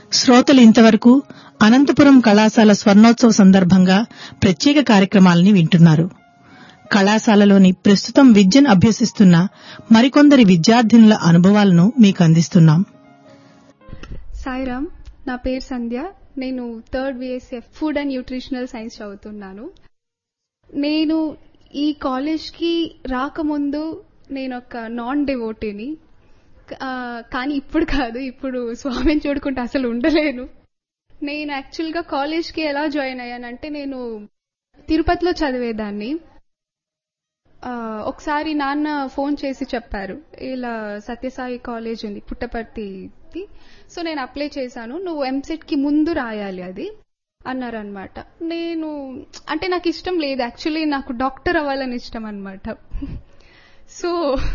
శ్రోతలు ఇంతవరకు అనంతపురం కళాశాల స్వర్ణోత్సవ సందర్భంగా ప్రత్యేక కార్యక్రమాలని వింటున్నారు కళాశాలలోని ప్రస్తుతం విద్యను అభ్యసిస్తున్న మరికొందరి విద్యార్థినుల అనుభవాలను మీకు అందిస్తున్నాం సాయిరామ్ నా పేరు సంధ్య నేను third B S F food and nutritional science చదువుతున్నాను నేను ఈ కాలేజ్కి రాకముందు నేను ఒక నాన్ డివోటీని కానీ ఇప్పుడు కాదు ఇప్పుడు స్వామిని చూడుకుంటే అసలు ఉండలేను నేను యాక్చువల్గా కాలేజ్కి ఎలా జాయిన్ అయ్యానంటే నేను తిరుపతిలో చదివేదాన్ని ఒకసారి నాన్న ఫోన్ చేసి చెప్పారు ఇలా సత్యసాయి కాలేజ్ ఉంది పుట్టపర్తిది సో నేను అప్లై చేశాను నువ్వు ఎంసెట్ కి ముందు రాయాలి అది అన్నారనమాట నేను అంటే నాకు ఇష్టం లేదు యాక్చువల్లీ నాకు డాక్టర్ అవ్వాలని ఇష్టం అనమాట సో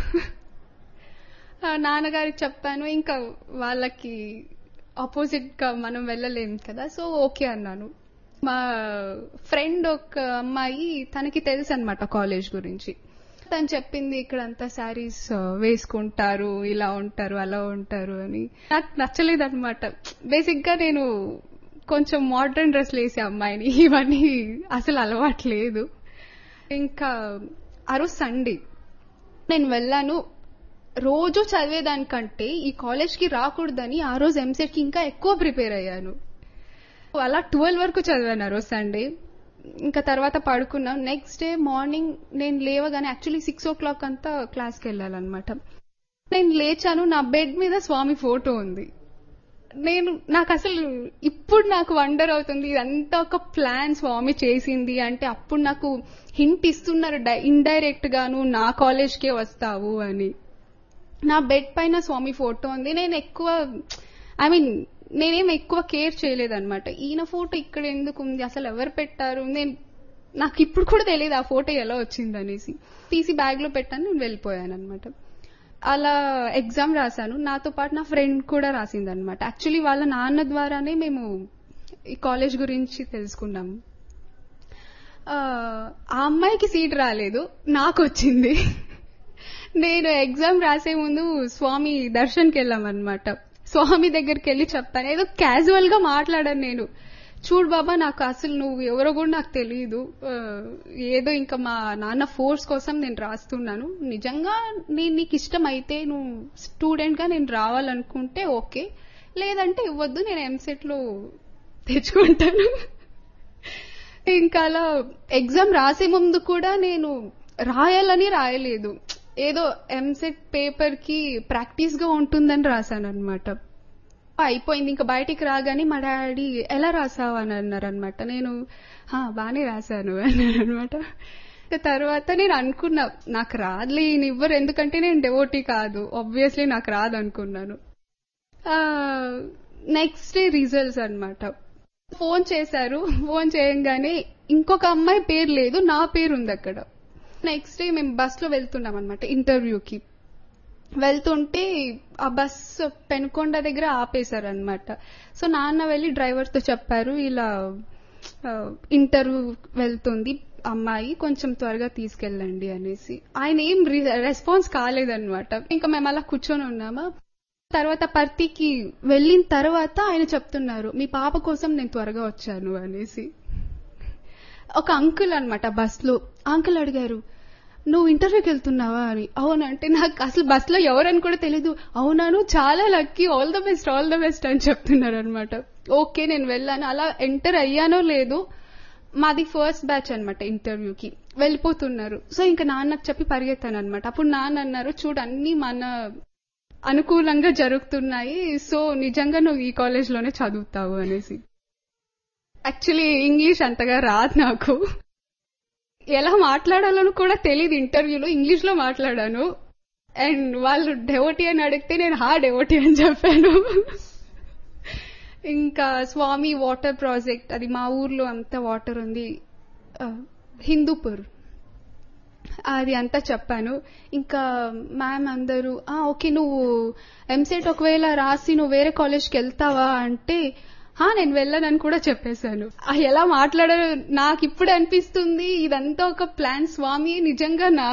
నాన్నగారికి చెప్పాను ఇంకా వాళ్ళకి ఆపోజిట్ గా మనం వెళ్ళలేం కదా సో ఓకే అన్నాను మా ఫ్రెండ్ ఒక అమ్మాయి తనకి తెలుసు అనమాట కాలేజ్ గురించి తను చెప్పింది ఇక్కడంతా శారీస్ వేసుకుంటారు ఇలా ఉంటారు అలా ఉంటారు అని నాకు నచ్చలేదు అనమాట బేసిక్ గా నేను కొంచెం మోడర్న్ డ్రెస్లు వేసే అమ్మాయిని ఇవన్నీ అసలు అలవాట్లేదు ఇంకా ఆ రోజు సండే నేను వెళ్ళాను రోజు చదివేదానికంటే ఈ కాలేజ్కి రాకూడదని ఆ రోజు ఎంసెట్కి ఇంకా ఎక్కువ ప్రిపేర్ అయ్యాను అలా ట్వెల్వ్ వరకు చదివాను ఆ రోజు సండే ఇంకా తర్వాత పడుకున్నాం నెక్స్ట్ డే మార్నింగ్ నేను లేవగానే యాక్చువల్లీ సిక్స్ ఓ క్లాక్ అంతా క్లాస్కి వెళ్ళాలన్నమాట నేను లేచాను నా బెడ్ మీద స్వామి ఫోటో ఉంది నేను నాకు అసలు ఇప్పుడు నాకు వండర్ అవుతుంది ఇదంతా ఒక ప్లాన్ స్వామి చేసింది అంటే అప్పుడు నాకు హింట్ ఇస్తున్నారు ఇండైరెక్ట్ గాను నా కాలేజ్కే వస్తావు అని నా బెడ్ పైన స్వామి ఫోటో ఉంది నేను ఎక్కువ ఐ మీన్ నేనేం ఎక్కువ కేర్ చేయలేదన్నమాట ఈయన ఫోటో ఇక్కడ ఎందుకు ఉంది అసలు ఎవరు పెట్టారు నేను నాకు ఇప్పుడు కూడా తెలియదు ఆ ఫోటో ఎలా వచ్చింది అనేసి తీసి బ్యాగ్ లో పెట్టాను నేను వెళ్ళిపోయాను అనమాట అలా ఎగ్జామ్ రాశాను నాతో పాటు నా ఫ్రెండ్ కూడా రాసింది అనమాట యాక్చువల్లీ వాళ్ళ నాన్న ద్వారానే మేము ఈ కాలేజ్ గురించి తెలుసుకున్నాము ఆ అమ్మాయికి సీట్ రాలేదు నాకు వచ్చింది నేను ఎగ్జామ్ రాసే ముందు స్వామి దర్శన్కి వెళ్ళామన్నమాట స్వామి దగ్గరికి వెళ్ళి చెప్పాను ఏదో క్యాజువల్ గా మాట్లాడాను నేను చూడు బాబా నాకు అసలు నువ్వు ఎవరో కూడా నాకు తెలియదు ఏదో ఇంకా మా నాన్న ఫోర్స్ కోసం నేను రాస్తున్నాను నిజంగా నేను నీకు ఇష్టం అయితే నువ్వు స్టూడెంట్ గా నేను రావాలనుకుంటే ఓకే లేదంటే ఇవ్వద్దు నేను ఎంసెట్ లో తెచ్చుకుంటాను ఇంకా అలా ఎగ్జామ్ రాసే ముందు కూడా నేను రాయాలని రాయలేదు ఏదో ఎంసెట్ పేపర్ కి ప్రాక్టీస్ గా ఉంటుందని రాశాను అనమాట అయిపోయింది ఇంకా బయటికి రాగానే మా డాడీ ఎలా రాసావు అని అన్నారు అనమాట నేను బానే రాశాను అన్నాను అనమాట తర్వాత నేను అనుకున్నా నాకు రాదులే ఈయన ఇవ్వరు ఎందుకంటే నేను డెవోటీ కాదు ఆబ్వియస్లీ నాకు రాదు అనుకున్నాను నెక్స్ట్ డే రిజల్ట్స్ అనమాట ఫోన్ చేశారు ఫోన్ చేయంగానే ఇంకొక అమ్మాయి పేరు లేదు నా పేరు ఉంది అక్కడ నెక్స్ట్ డే మేము బస్ లో వెళ్తున్నాం అనమాట ఇంటర్వ్యూకి వెళ్తుంటే ఆ బస్ పెనుకొండ దగ్గర ఆపేశారు అనమాట సో నాన్న వెళ్ళి డ్రైవర్ తో చెప్పారు ఇలా ఇంటర్వ్యూ వెళ్తుంది అమ్మాయి కొంచెం త్వరగా తీసుకెళ్ళండి అనేసి ఆయన ఏం రెస్పాన్స్ కాలేదన్నమాట ఇంకా మేము అలా కూర్చొని ఉన్నామా తర్వాత పర్తికి వెళ్ళిన తర్వాత ఆయన చెప్తున్నారు మీ పాప కోసం నేను త్వరగా వచ్చాను అనేసి ఒక అంకుల్ అనమాట బస్ లో అంకుల్ అడిగారు నువ్వు ఇంటర్వ్యూకి వెళ్తున్నావా అని అవునంటే నాకు అసలు బస్ లో ఎవరని కూడా తెలీదు అవునాను చాలా lucky all the best all the best అని చెప్తున్నారు అనమాట ఓకే నేను వెళ్ళాను అలా ఎంటర్ అయ్యానో లేదు మాది ఫస్ట్ బ్యాచ్ అనమాట ఇంటర్వ్యూకి వెళ్ళిపోతున్నారు సో ఇంకా నాన్నకు చెప్పి పరిగెత్తాను అనమాట అప్పుడు నాన్న అన్నారు చూడు అన్ని మన అనుకూలంగా జరుగుతున్నాయి సో నిజంగా నువ్వు ఈ కాలేజ్ లోనే చదువుతావు అనేసి యాక్చువల్లీ ఇంగ్లీష్ అంతగా రాదు నాకు ఎలా మాట్లాడాలని కూడా తెలియదు ఇంటర్వ్యూలో ఇంగ్లీష్ లో మాట్లాడాను అండ్ వాళ్ళు డెవోటీ అని అడిగితే నేను హా డెవోటీ అని చెప్పాను ఇంకా స్వామి వాటర్ ప్రాజెక్ట్ అది మా ఊర్లో అంతా వాటర్ ఉంది హిందూపూర్ అది అంతా చెప్పాను ఇంకా మ్యామ్ అందరూ ఆ ఓకే నువ్వు ఎంసెట్ ఒకవేళ రాసి నువ్వు వేరే కాలేజ్కి వెళ్తావా అంటే హా నేను వెళ్ళనని కూడా చెప్పేశాను ఎలా మాట్లాడారు నాకు ఇప్పుడు అనిపిస్తుంది ఇదంతా ఒక ప్లాన్ స్వామి నిజంగా నా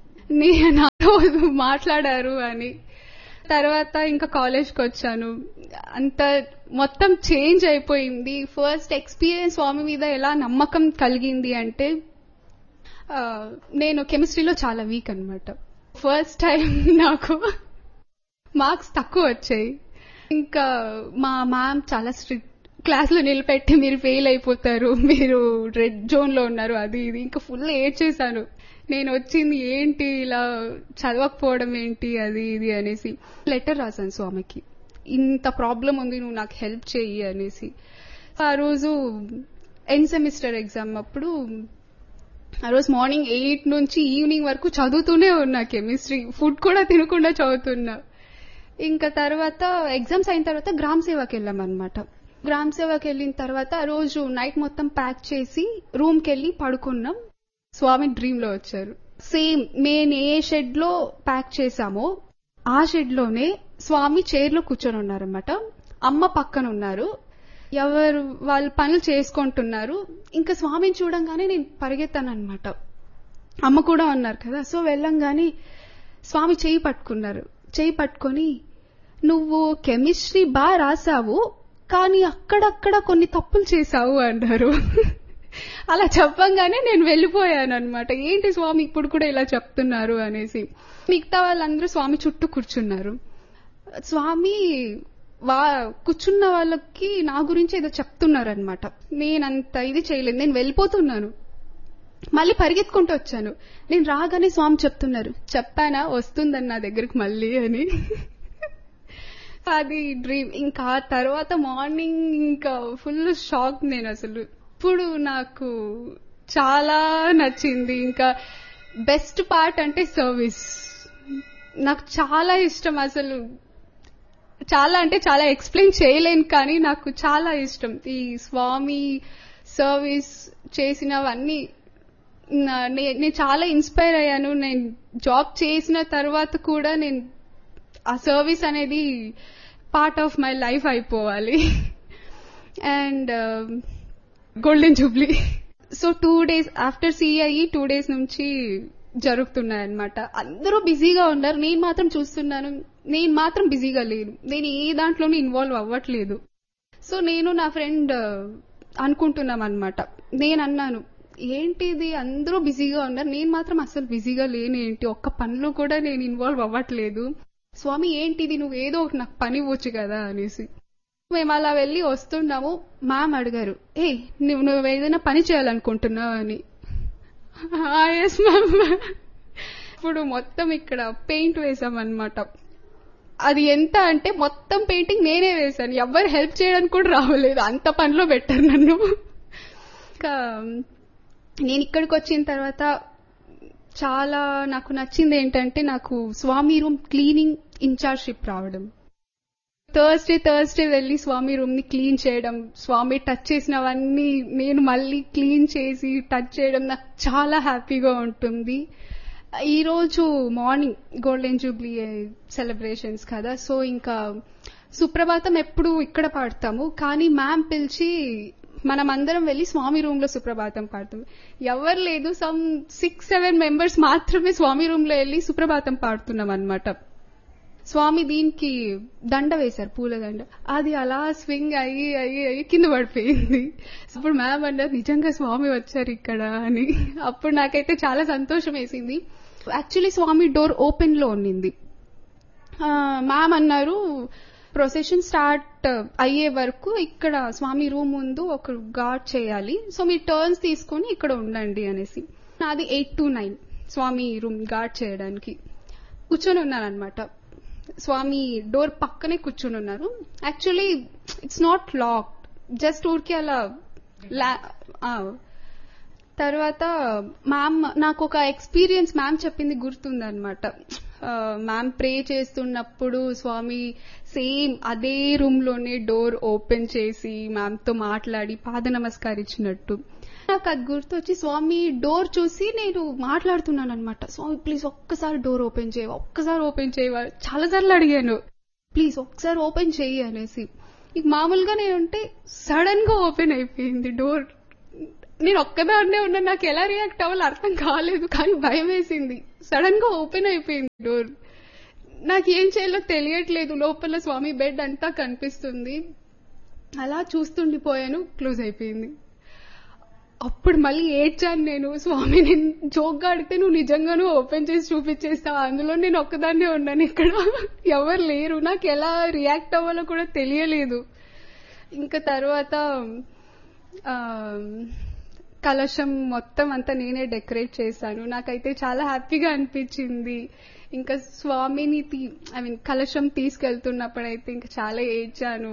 నా మాట్లాడారు అని తర్వాత ఇంకా కాలేజ్కి వచ్చాను అంత మొత్తం చేంజ్ అయిపోయింది ఫస్ట్ ఎక్స్పీరియన్స్ స్వామి మీద ఎలా నమ్మకం కలిగింది అంటే ఆ, నేను కెమిస్ట్రీలో చాలా వీక్ అన్నమాట ఫస్ట్ టైం నాకు మార్క్స్ తక్కువ వచ్చాయి ఇంకా మా మ్యామ్ చాలా స్ట్రిక్ట్ క్లాస్ లో నిలబెట్టి మీరు ఫెయిల్ అయిపోతారు మీరు రెడ్ జోన్ లో ఉన్నారు అది ఇది ఇంకా ఫుల్ ఏడ్చేశాను నేను వచ్చింది ఏంటి ఇలా చదవకపోవడం ఏంటి అది ఇది అనేసి లెటర్ రాశాను స్వామికి ఇంత ప్రాబ్లం ఉంది నువ్వు నాకు హెల్ప్ చెయ్యి అనేసి ఆ రోజు ఎండ్ సెమిస్టర్ ఎగ్జామ్ అప్పుడు ఆ రోజు మార్నింగ్ ఎయిట్ నుంచి ఈవినింగ్ వరకు చదువుతూనే ఉన్నా కెమిస్ట్రీ ఫుడ్ కూడా తినకుండా చదువుతున్నా ఇంకా తర్వాత ఎగ్జామ్స్ అయిన తర్వాత గ్రామ సేవకి వెళ్ళాం అనమాట గ్రామ సేవకి వెళ్ళిన తర్వాత ఆ రోజు నైట్ మొత్తం ప్యాక్ చేసి రూమ్ కి వెళ్ళి పడుకున్నాం స్వామి డ్రీమ్ లో వచ్చారు సేమ్ మేము ఏ షెడ్ లో ప్యాక్ చేసామో ఆ షెడ్ లోనే స్వామి చైర్ లో కూర్చొని ఉన్నారన్నమాట అమ్మ పక్కన ఉన్నారు ఎవరు వాళ్ళు పనులు చేసుకుంటున్నారు ఇంకా స్వామిని చూడంగానే నేను పరిగెత్తాను అనమాట అమ్మ కూడా ఉన్నారు కదా సో వెళ్ళంగానే స్వామి చేయి పట్టుకున్నారు చేయి పట్టుకొని నువ్వు కెమిస్ట్రీ బాగా రాసావు కానీ అక్కడక్కడ కొన్ని తప్పులు చేశావు అన్నారు అలా చెప్పంగానే నేను వెళ్ళిపోయాను అనమాట ఏంటి స్వామి ఇప్పుడు కూడా ఇలా చెప్తున్నారు అనేసి మిగతా వాళ్ళందరూ స్వామి చుట్టూ కూర్చున్నారు స్వామి వా కూర్చున్న వాళ్ళకి నా గురించి ఏదో చెప్తున్నారు అనమాట నేనంత ఇది చేయలేదు నేను వెళ్ళిపోతున్నాను మళ్ళీ పరిగెత్తుకుంటూ వచ్చాను నేను రాగానే స్వామి చెప్తున్నారు చెప్పానా వస్తుందని నా దగ్గరికి మళ్ళీ అని అది డ్రీమ్ ఇంకా ఆ తర్వాత మార్నింగ్ ఇంకా ఫుల్ షాక్ నేను అసలు ఇప్పుడు నాకు చాలా నచ్చింది ఇంకా బెస్ట్ పార్ట్ అంటే సర్వీస్ నాకు చాలా ఇష్టం అసలు చాలా అంటే చాలా ఎక్స్ప్లెయిన్ చేయలేను కానీ నాకు చాలా ఇష్టం ఈ స్వామి సర్వీస్ చేసినవన్నీ నా- నే- నేను చాలా ఇన్స్పైర్ అయ్యాను నేను జాబ్ చేసిన తర్వాత కూడా నేను ఆ సర్వీస్ అనేది పార్ట్ ఆఫ్ మై లైఫ్ అయిపోవాలి and golden jubilee so two days after సిఐ టూ డేస్ నుంచి జరుగుతున్నాయి అనమాట అందరూ బిజీగా ఉన్నారు నేను మాత్రం చూస్తున్నాను నేను మాత్రం బిజీగా లేను నేను ఏ దాంట్లోనూ ఇన్వాల్వ్ అవ్వట్లేదు సో నేను నా ఫ్రెండ్ అనుకుంటున్నాం అనమాట నేను అన్నాను ఏంటిది అందరూ బిజీగా ఉన్నారు నేను మాత్రం అసలు బిజీగా లేను ఏంటి ఒక్క పనిలో కూడా నేను ఇన్వాల్వ్ అవ్వట్లేదు స్వామి ఏంటిది నువ్వు ఏదో ఒకటి నాకు పని ఇవ్వచ్చు కదా అనేసి మేము అలా వెళ్ళి వస్తున్నాము మ్యామ్ అడిగారు ఏ నువ్వు నువ్వు ఏదైనా పని చేయాలనుకుంటున్నావు అని ఎస్ మ్యామ్ ఇప్పుడు మొత్తం ఇక్కడ పెయింట్ వేసామన్నమాట అది ఎంత అంటే మొత్తం పెయింటింగ్ నేనే వేశాను ఎవ్వరు హెల్ప్ చేయడానికి కూడా రావలేదు అంత పనిలో పెట్టారు నన్ను ఇంకా నేను ఇక్కడికి వచ్చిన తర్వాత చాలా నాకు నచ్చింది ఏంటంటే నాకు స్వామి రూమ్ క్లీనింగ్ ఇన్ఛార్జ్షిప్ రావడం థర్స్డే థర్స్డే వెళ్ళి స్వామి రూమ్ ని క్లీన్ చేయడం స్వామి టచ్ చేసినవన్నీ నేను మళ్ళీ క్లీన్ చేసి టచ్ చేయడం నాకు చాలా హ్యాపీగా ఉంటుంది ఈ రోజు మార్నింగ్ గోల్డెన్ జూబ్లీ సెలబ్రేషన్స్ కదా సో ఇంకా సుప్రభాతం ఎప్పుడు ఇక్కడ పాడతాము కానీ మ్యామ్ పిలిచి మనం అందరం వెళ్ళి స్వామి రూమ్ లో సుప్రభాతం పాడతాం ఎవరు లేదు సమ్ సిక్స్ సెవెన్ మెంబర్స్ మాత్రమే స్వామి రూమ్ లో వెళ్ళి సుప్రభాతం పాడుతున్నాం అన్నమాట స్వామి దీనికి దండ వేశారు పూల దండ అది అలా స్వింగ్ అయ్యి అయ్యి అయ్యి కింద పడిపోయింది అప్పుడు మ్యామ్ అన్నారు నిజంగా స్వామి వచ్చారు ఇక్కడ అని అప్పుడు నాకైతే చాలా సంతోషం వేసింది యాక్చువల్లీ స్వామి డోర్ ఓపెన్ లో ఉన్నింది మ్యామ్ అన్నారు ప్రొసెషన్ స్టార్ట్ అయ్యే వరకు ఇక్కడ స్వామి రూమ్ ముందు ఒక గార్డ్ చేయాలి సో మీ టర్న్స్ తీసుకుని ఇక్కడ ఉండండి అనేసి నాది eight to nine Swami room guard చేయడానికి కూర్చొని ఉన్నాను అనమాట స్వామి డోర్ పక్కనే కూర్చొని ఉన్నారు actually it's not locked just ఊరికి అలా లా- ఆ. తర్వాత మ్యామ్ నాకు ఒక ఎక్స్పీరియన్స్ మ్యామ్ చెప్పింది గుర్తుందనమాట మ్యామ్ ప్రే చేస్తున్నప్పుడు స్వామి సేమ్ అదే రూమ్ లోనే డోర్ ఓపెన్ చేసి మ్యామ్ తో మాట్లాడి పాద నమస్కరించినట్టు నాకు అది గుర్తొచ్చి స్వామి డోర్ చూసి నేను మాట్లాడుతున్నాను అనమాట స్వామి ప్లీజ్ ఒక్కసారి డోర్ ఓపెన్ చేయవా ఒక్కసారి ఓపెన్ చేయవా చాలా సార్లు అడిగాను ప్లీజ్ ఒక్కసారి ఓపెన్ చెయ్యి అనేసి ఇక మామూలుగా నేనుంటే సడన్ గా ఓపెన్ అయిపోయింది డోర్ నేను ఒక్కదాన్నే ఉన్నా నాకు ఎలా రియాక్ట్ అవ్వాలో అర్థం కాలేదు కానీ భయం వేసింది సడన్ గా ఓపెన్ అయిపోయింది డోర్ నాకు ఏం చేయాలో తెలియట్లేదు లోపల స్వామి బెడ్ అంతా కనిపిస్తుంది అలా చూస్తుండిపోయాను క్లోజ్ అయిపోయింది అప్పుడు మళ్ళీ ఏడ్చాను నేను స్వామి నేను జోక్గా అడిగితే నువ్వు నిజంగానూ ఓపెన్ చేసి చూపించేస్తావు అందులో నేను ఒక్కదాన్నే ఉన్నాను ఇక్కడ ఎవరు లేరు నాకు ఎలా రియాక్ట్ అవ్వాలో కూడా తెలియలేదు ఇంకా తర్వాత ఆ, కలశం మొత్తం అంతా నేనే డెకరేట్ చేశాను నాకైతే చాలా హ్యాపీగా అనిపించింది ఇంకా స్వామిని ఐ మీన్ కలశం తీసుకెళ్తున్నప్పుడైతే ఇంకా చాలా ఏడ్చాను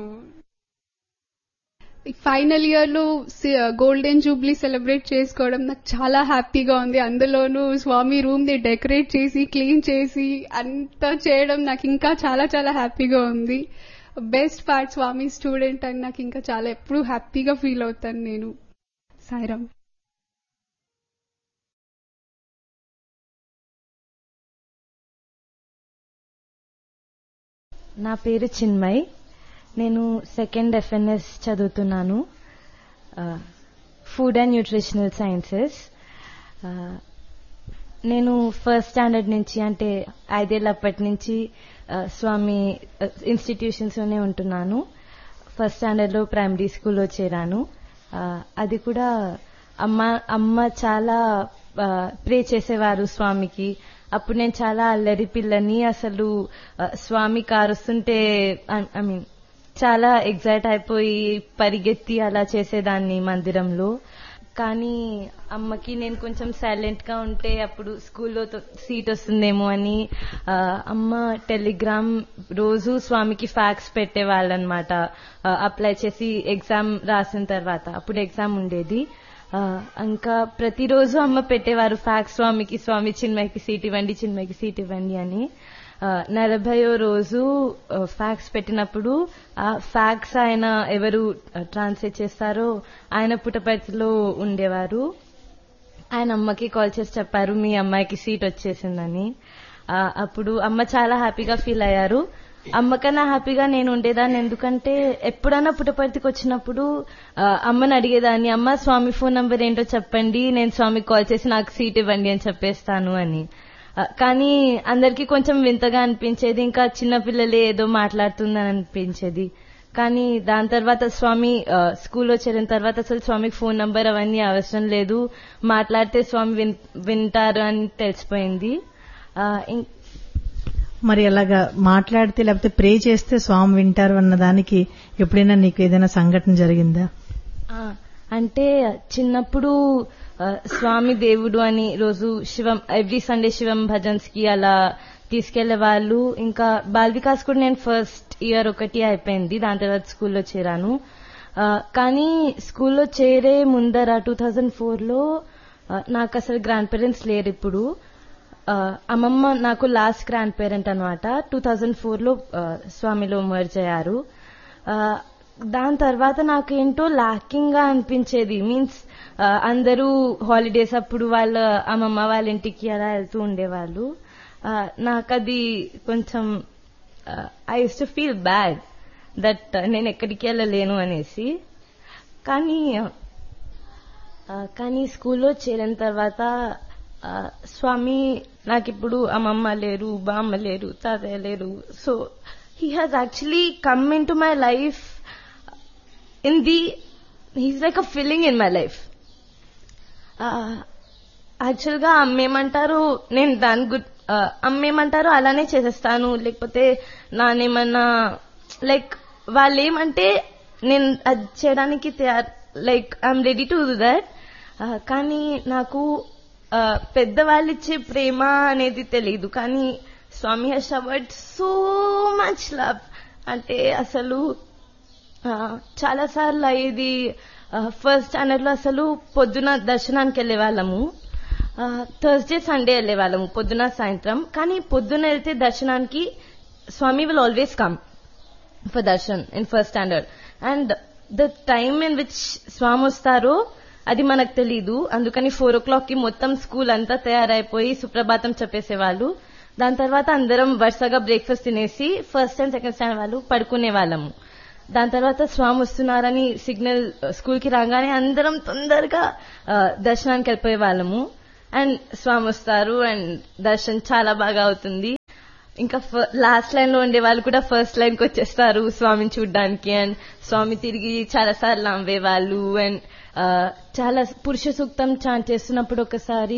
ఫైనల్ ఇయర్ లో గోల్డెన్ జూబ్లీ సెలబ్రేట్ చేసుకోవడం నాకు చాలా హ్యాపీగా ఉంది అందులోనూ స్వామి రూమ్ ని డెకరేట్ చేసి క్లీన్ చేసి అంతా చేయడం నాకు ఇంకా చాలా చాలా హ్యాపీగా ఉంది బెస్ట్ పార్ట్ స్వామి స్టూడెంట్ అని నాకు ఇంకా చాలా ఎప్పుడు హ్యాపీగా ఫీల్ అవుతాను నేను సాయిరామ్ నా పేరు చిన్మయ్ నేను సెకండ్ ఎఫ్ఎన్ఎస్ చదువుతున్నాను ఫుడ్ అండ్ న్యూట్రిషనల్ సైన్సెస్ నేను ఫస్ట్ స్టాండర్డ్ నుంచి అంటే ఐదేళ్ళప్పటి నుంచి ఆ, స్వామి ఇన్స్టిట్యూషన్స్లోనే ఉంటున్నాను ఫస్ట్ స్టాండర్డ్లో ప్రైమరీ స్కూల్లో చేరాను ఆ, అది కూడా అమ్మ అమ్మ చాలా ప్రే చేసేవారు స్వామికి అప్పుడు నేను చాలా అల్లరి పిల్లని అసలు ఆ, స్వామి కారుస్తుంటే ఐ మీన్ చాలా ఎగ్జైట్ అయిపోయి పరిగెత్తి అలా చేసేదాన్ని మందిరంలో కానీ అమ్మకి నేను కొంచెం సైలెంట్ గా ఉంటే అప్పుడు స్కూల్లో సీట్ వస్తుందేమో అని ఆ, అమ్మ టెలిగ్రామ్ రోజు స్వామికి ఫ్యాక్స్ పెట్టేవాళ్ళనమాట అప్లై చేసి ఎగ్జామ్ రాసిన తర్వాత అప్పుడు ఎగ్జామ్ ఉండేది ఆ, ఇంకా ప్రతిరోజు అమ్మ పెట్టేవారు ఫ్యాక్స్ స్వామికి స్వామి చిన్మయ్యకి సీట్ ఇవ్వండి చిన్మయ్యకి సీట్ ఇవ్వండి అని ఆ, నలభయో రోజు ఆ, ఫ్యాక్స్ పెట్టినప్పుడు ఆ ఫ్యాక్స్ ఆయన ఎవరు ట్రాన్స్లేట్ చేస్తారో ఆయన పుట్టపర్తిలో ఉండేవారు ఆయన అమ్మకి కాల్ చేసి చెప్పారు మీ అమ్మాయికి సీట్ వచ్చేసిందని ఆ, అప్పుడు అమ్మ చాలా హ్యాపీగా ఫీల్ అయ్యారు అమ్మ కన్నా హ్యాపీగా నేను ఉండేదాన్ని ఎందుకంటే ఎప్పుడైనా పుట్టపర్తికి వచ్చినప్పుడు ఆ, అమ్మని అడిగేదాన్ని అమ్మ స్వామి ఫోన్ నంబర్ ఏంటో చెప్పండి నేను స్వామికి కాల్ చేసి నాకు సీట్ ఇవ్వండి అని చెప్పేస్తాను అని ఆ, కానీ అందరికీ కొంచెం వింతగా అనిపించేది ఇంకా చిన్నపిల్లలే ఏదో మాట్లాడుతుందని అనిపించేది కానీ దాని తర్వాత స్వామి ఆ, స్కూల్లో చేరిన తర్వాత అసలు స్వామికి ఫోన్ నంబర్ అవన్నీ అవసరం లేదు మాట్లాడితే స్వామి విన్- వింటారు అని తెలిసిపోయింది ఆ, ఇం- మరి అలాగా మాట్లాడితే లేకపోతే ప్రే చేస్తే స్వామి వింటారు అన్న దానికి ఎప్పుడైనా నీకు ఏదైనా సంఘటన జరిగిందా ఆ, అంటే చిన్నప్పుడు ఆ, స్వామి దేవుడు అని రోజు శివం ఎవ్రీ సండే శివం భజన్స్ కి అలా తీసుకెళ్లే వాళ్ళు ఇంకా బాల్ వికాస్ కూడా నేను ఫస్ట్ ఇయర్ ఒకటి అయిపోయింది దాని తర్వాత స్కూల్లో చేరాను ఆ, కానీ స్కూల్లో చేరే ముందర టూ థౌజండ్ ఫోర్లో నాకు అసలు గ్రాండ్ పేరెంట్స్ లేరు ఇప్పుడు ఆ, అమ్మమ్మ నాకు లాస్ట్ గ్రాండ్ పేరెంట్ అనమాట టూ థౌజండ్ ఫోర్లో స్వామిలో మర్జ్ అయ్యారు ఆ, దాని తర్వాత నాకు ఏంటో లాకింగ్ గా అనిపించేది మీన్స్ అందరూ హాలిడేస్ అప్పుడు వాళ్ళ అమ్మమ్మ వాళ్ళ ఇంటికి అలా వెళ్తూ ఉండేవాళ్ళు ఆ, నాకు అది కొంచెం I use to feel bad that నేను ఎక్కడికి వెళ్ళలేను అనేసి కానీ ఆ, కానీ స్కూల్లో చేరిన తర్వాత ఆ, స్వామి నాకిప్పుడు అమ్మమ్మ లేరు బామ్మ లేరు తాతయ్య లేరు so he has actually come in to my life in the he's like a feeling in my life యాక్చువల్గా అమ్మేమంటారు నేను దాని గుడ్ అమ్మేమంటారు అలానే చేసేస్తాను లేకపోతే నానేమన్నా లైక్ వాళ్ళు ఏమంటే నేను అది చేయడానికి తయారు like I'm ready to do that కానీ నాకు ఆ, పెద్దవాళ్ళు ఇచ్చే ప్రేమ అనేది తెలియదు కానీ Swami he's showered so much love అంటే అసలు చాలా సార్లు అయ్యేది ఫస్ట్ స్టాండర్డ్ లో అసలు పొద్దున దర్శనానికి వెళ్లే వాళ్ళము థర్స్డే సండే వెళ్లే వాళ్ళము పొద్దున సాయంత్రం కానీ పొద్దున వెళ్తే దర్శనానికి Swami will always come for darshan in first standard and the time in which Swami వస్తారో అది మనకు తెలీదు అందుకని ఫోర్ ఓ క్లాక్ కి మొత్తం స్కూల్ అంతా తయారైపోయి సుప్రభాతం చెప్పేసేవాళ్ళు దాని తర్వాత అందరం వరుసగా బ్రేక్ఫాస్ట్ తినేసి ఫస్ట్ అండ్ సెకండ్ స్టాండర్డ్ వాళ్ళు పడుకునే వాళ్ళము దాని తర్వాత స్వామి వస్తున్నారని సిగ్నల్ స్కూల్ కి రాగానే అందరం తొందరగా ఆ, దర్శనానికి వెళ్ళిపోయే వాళ్ళము అండ్ స్వామి వస్తారు అండ్ దర్శనం చాలా బాగా అవుతుంది ఇంకా లాస్ట్ లైన్ లో ఉండే వాళ్ళు కూడా ఫస్ట్ లైన్ కి వచ్చేస్తారు స్వామిని చూడడానికి అండ్ స్వామి తిరిగి చాలా సార్లు నవ్వేవాళ్ళు అండ్ చాలా పురుష సూక్తం చాన్ చేస్తున్నప్పుడు ఒకసారి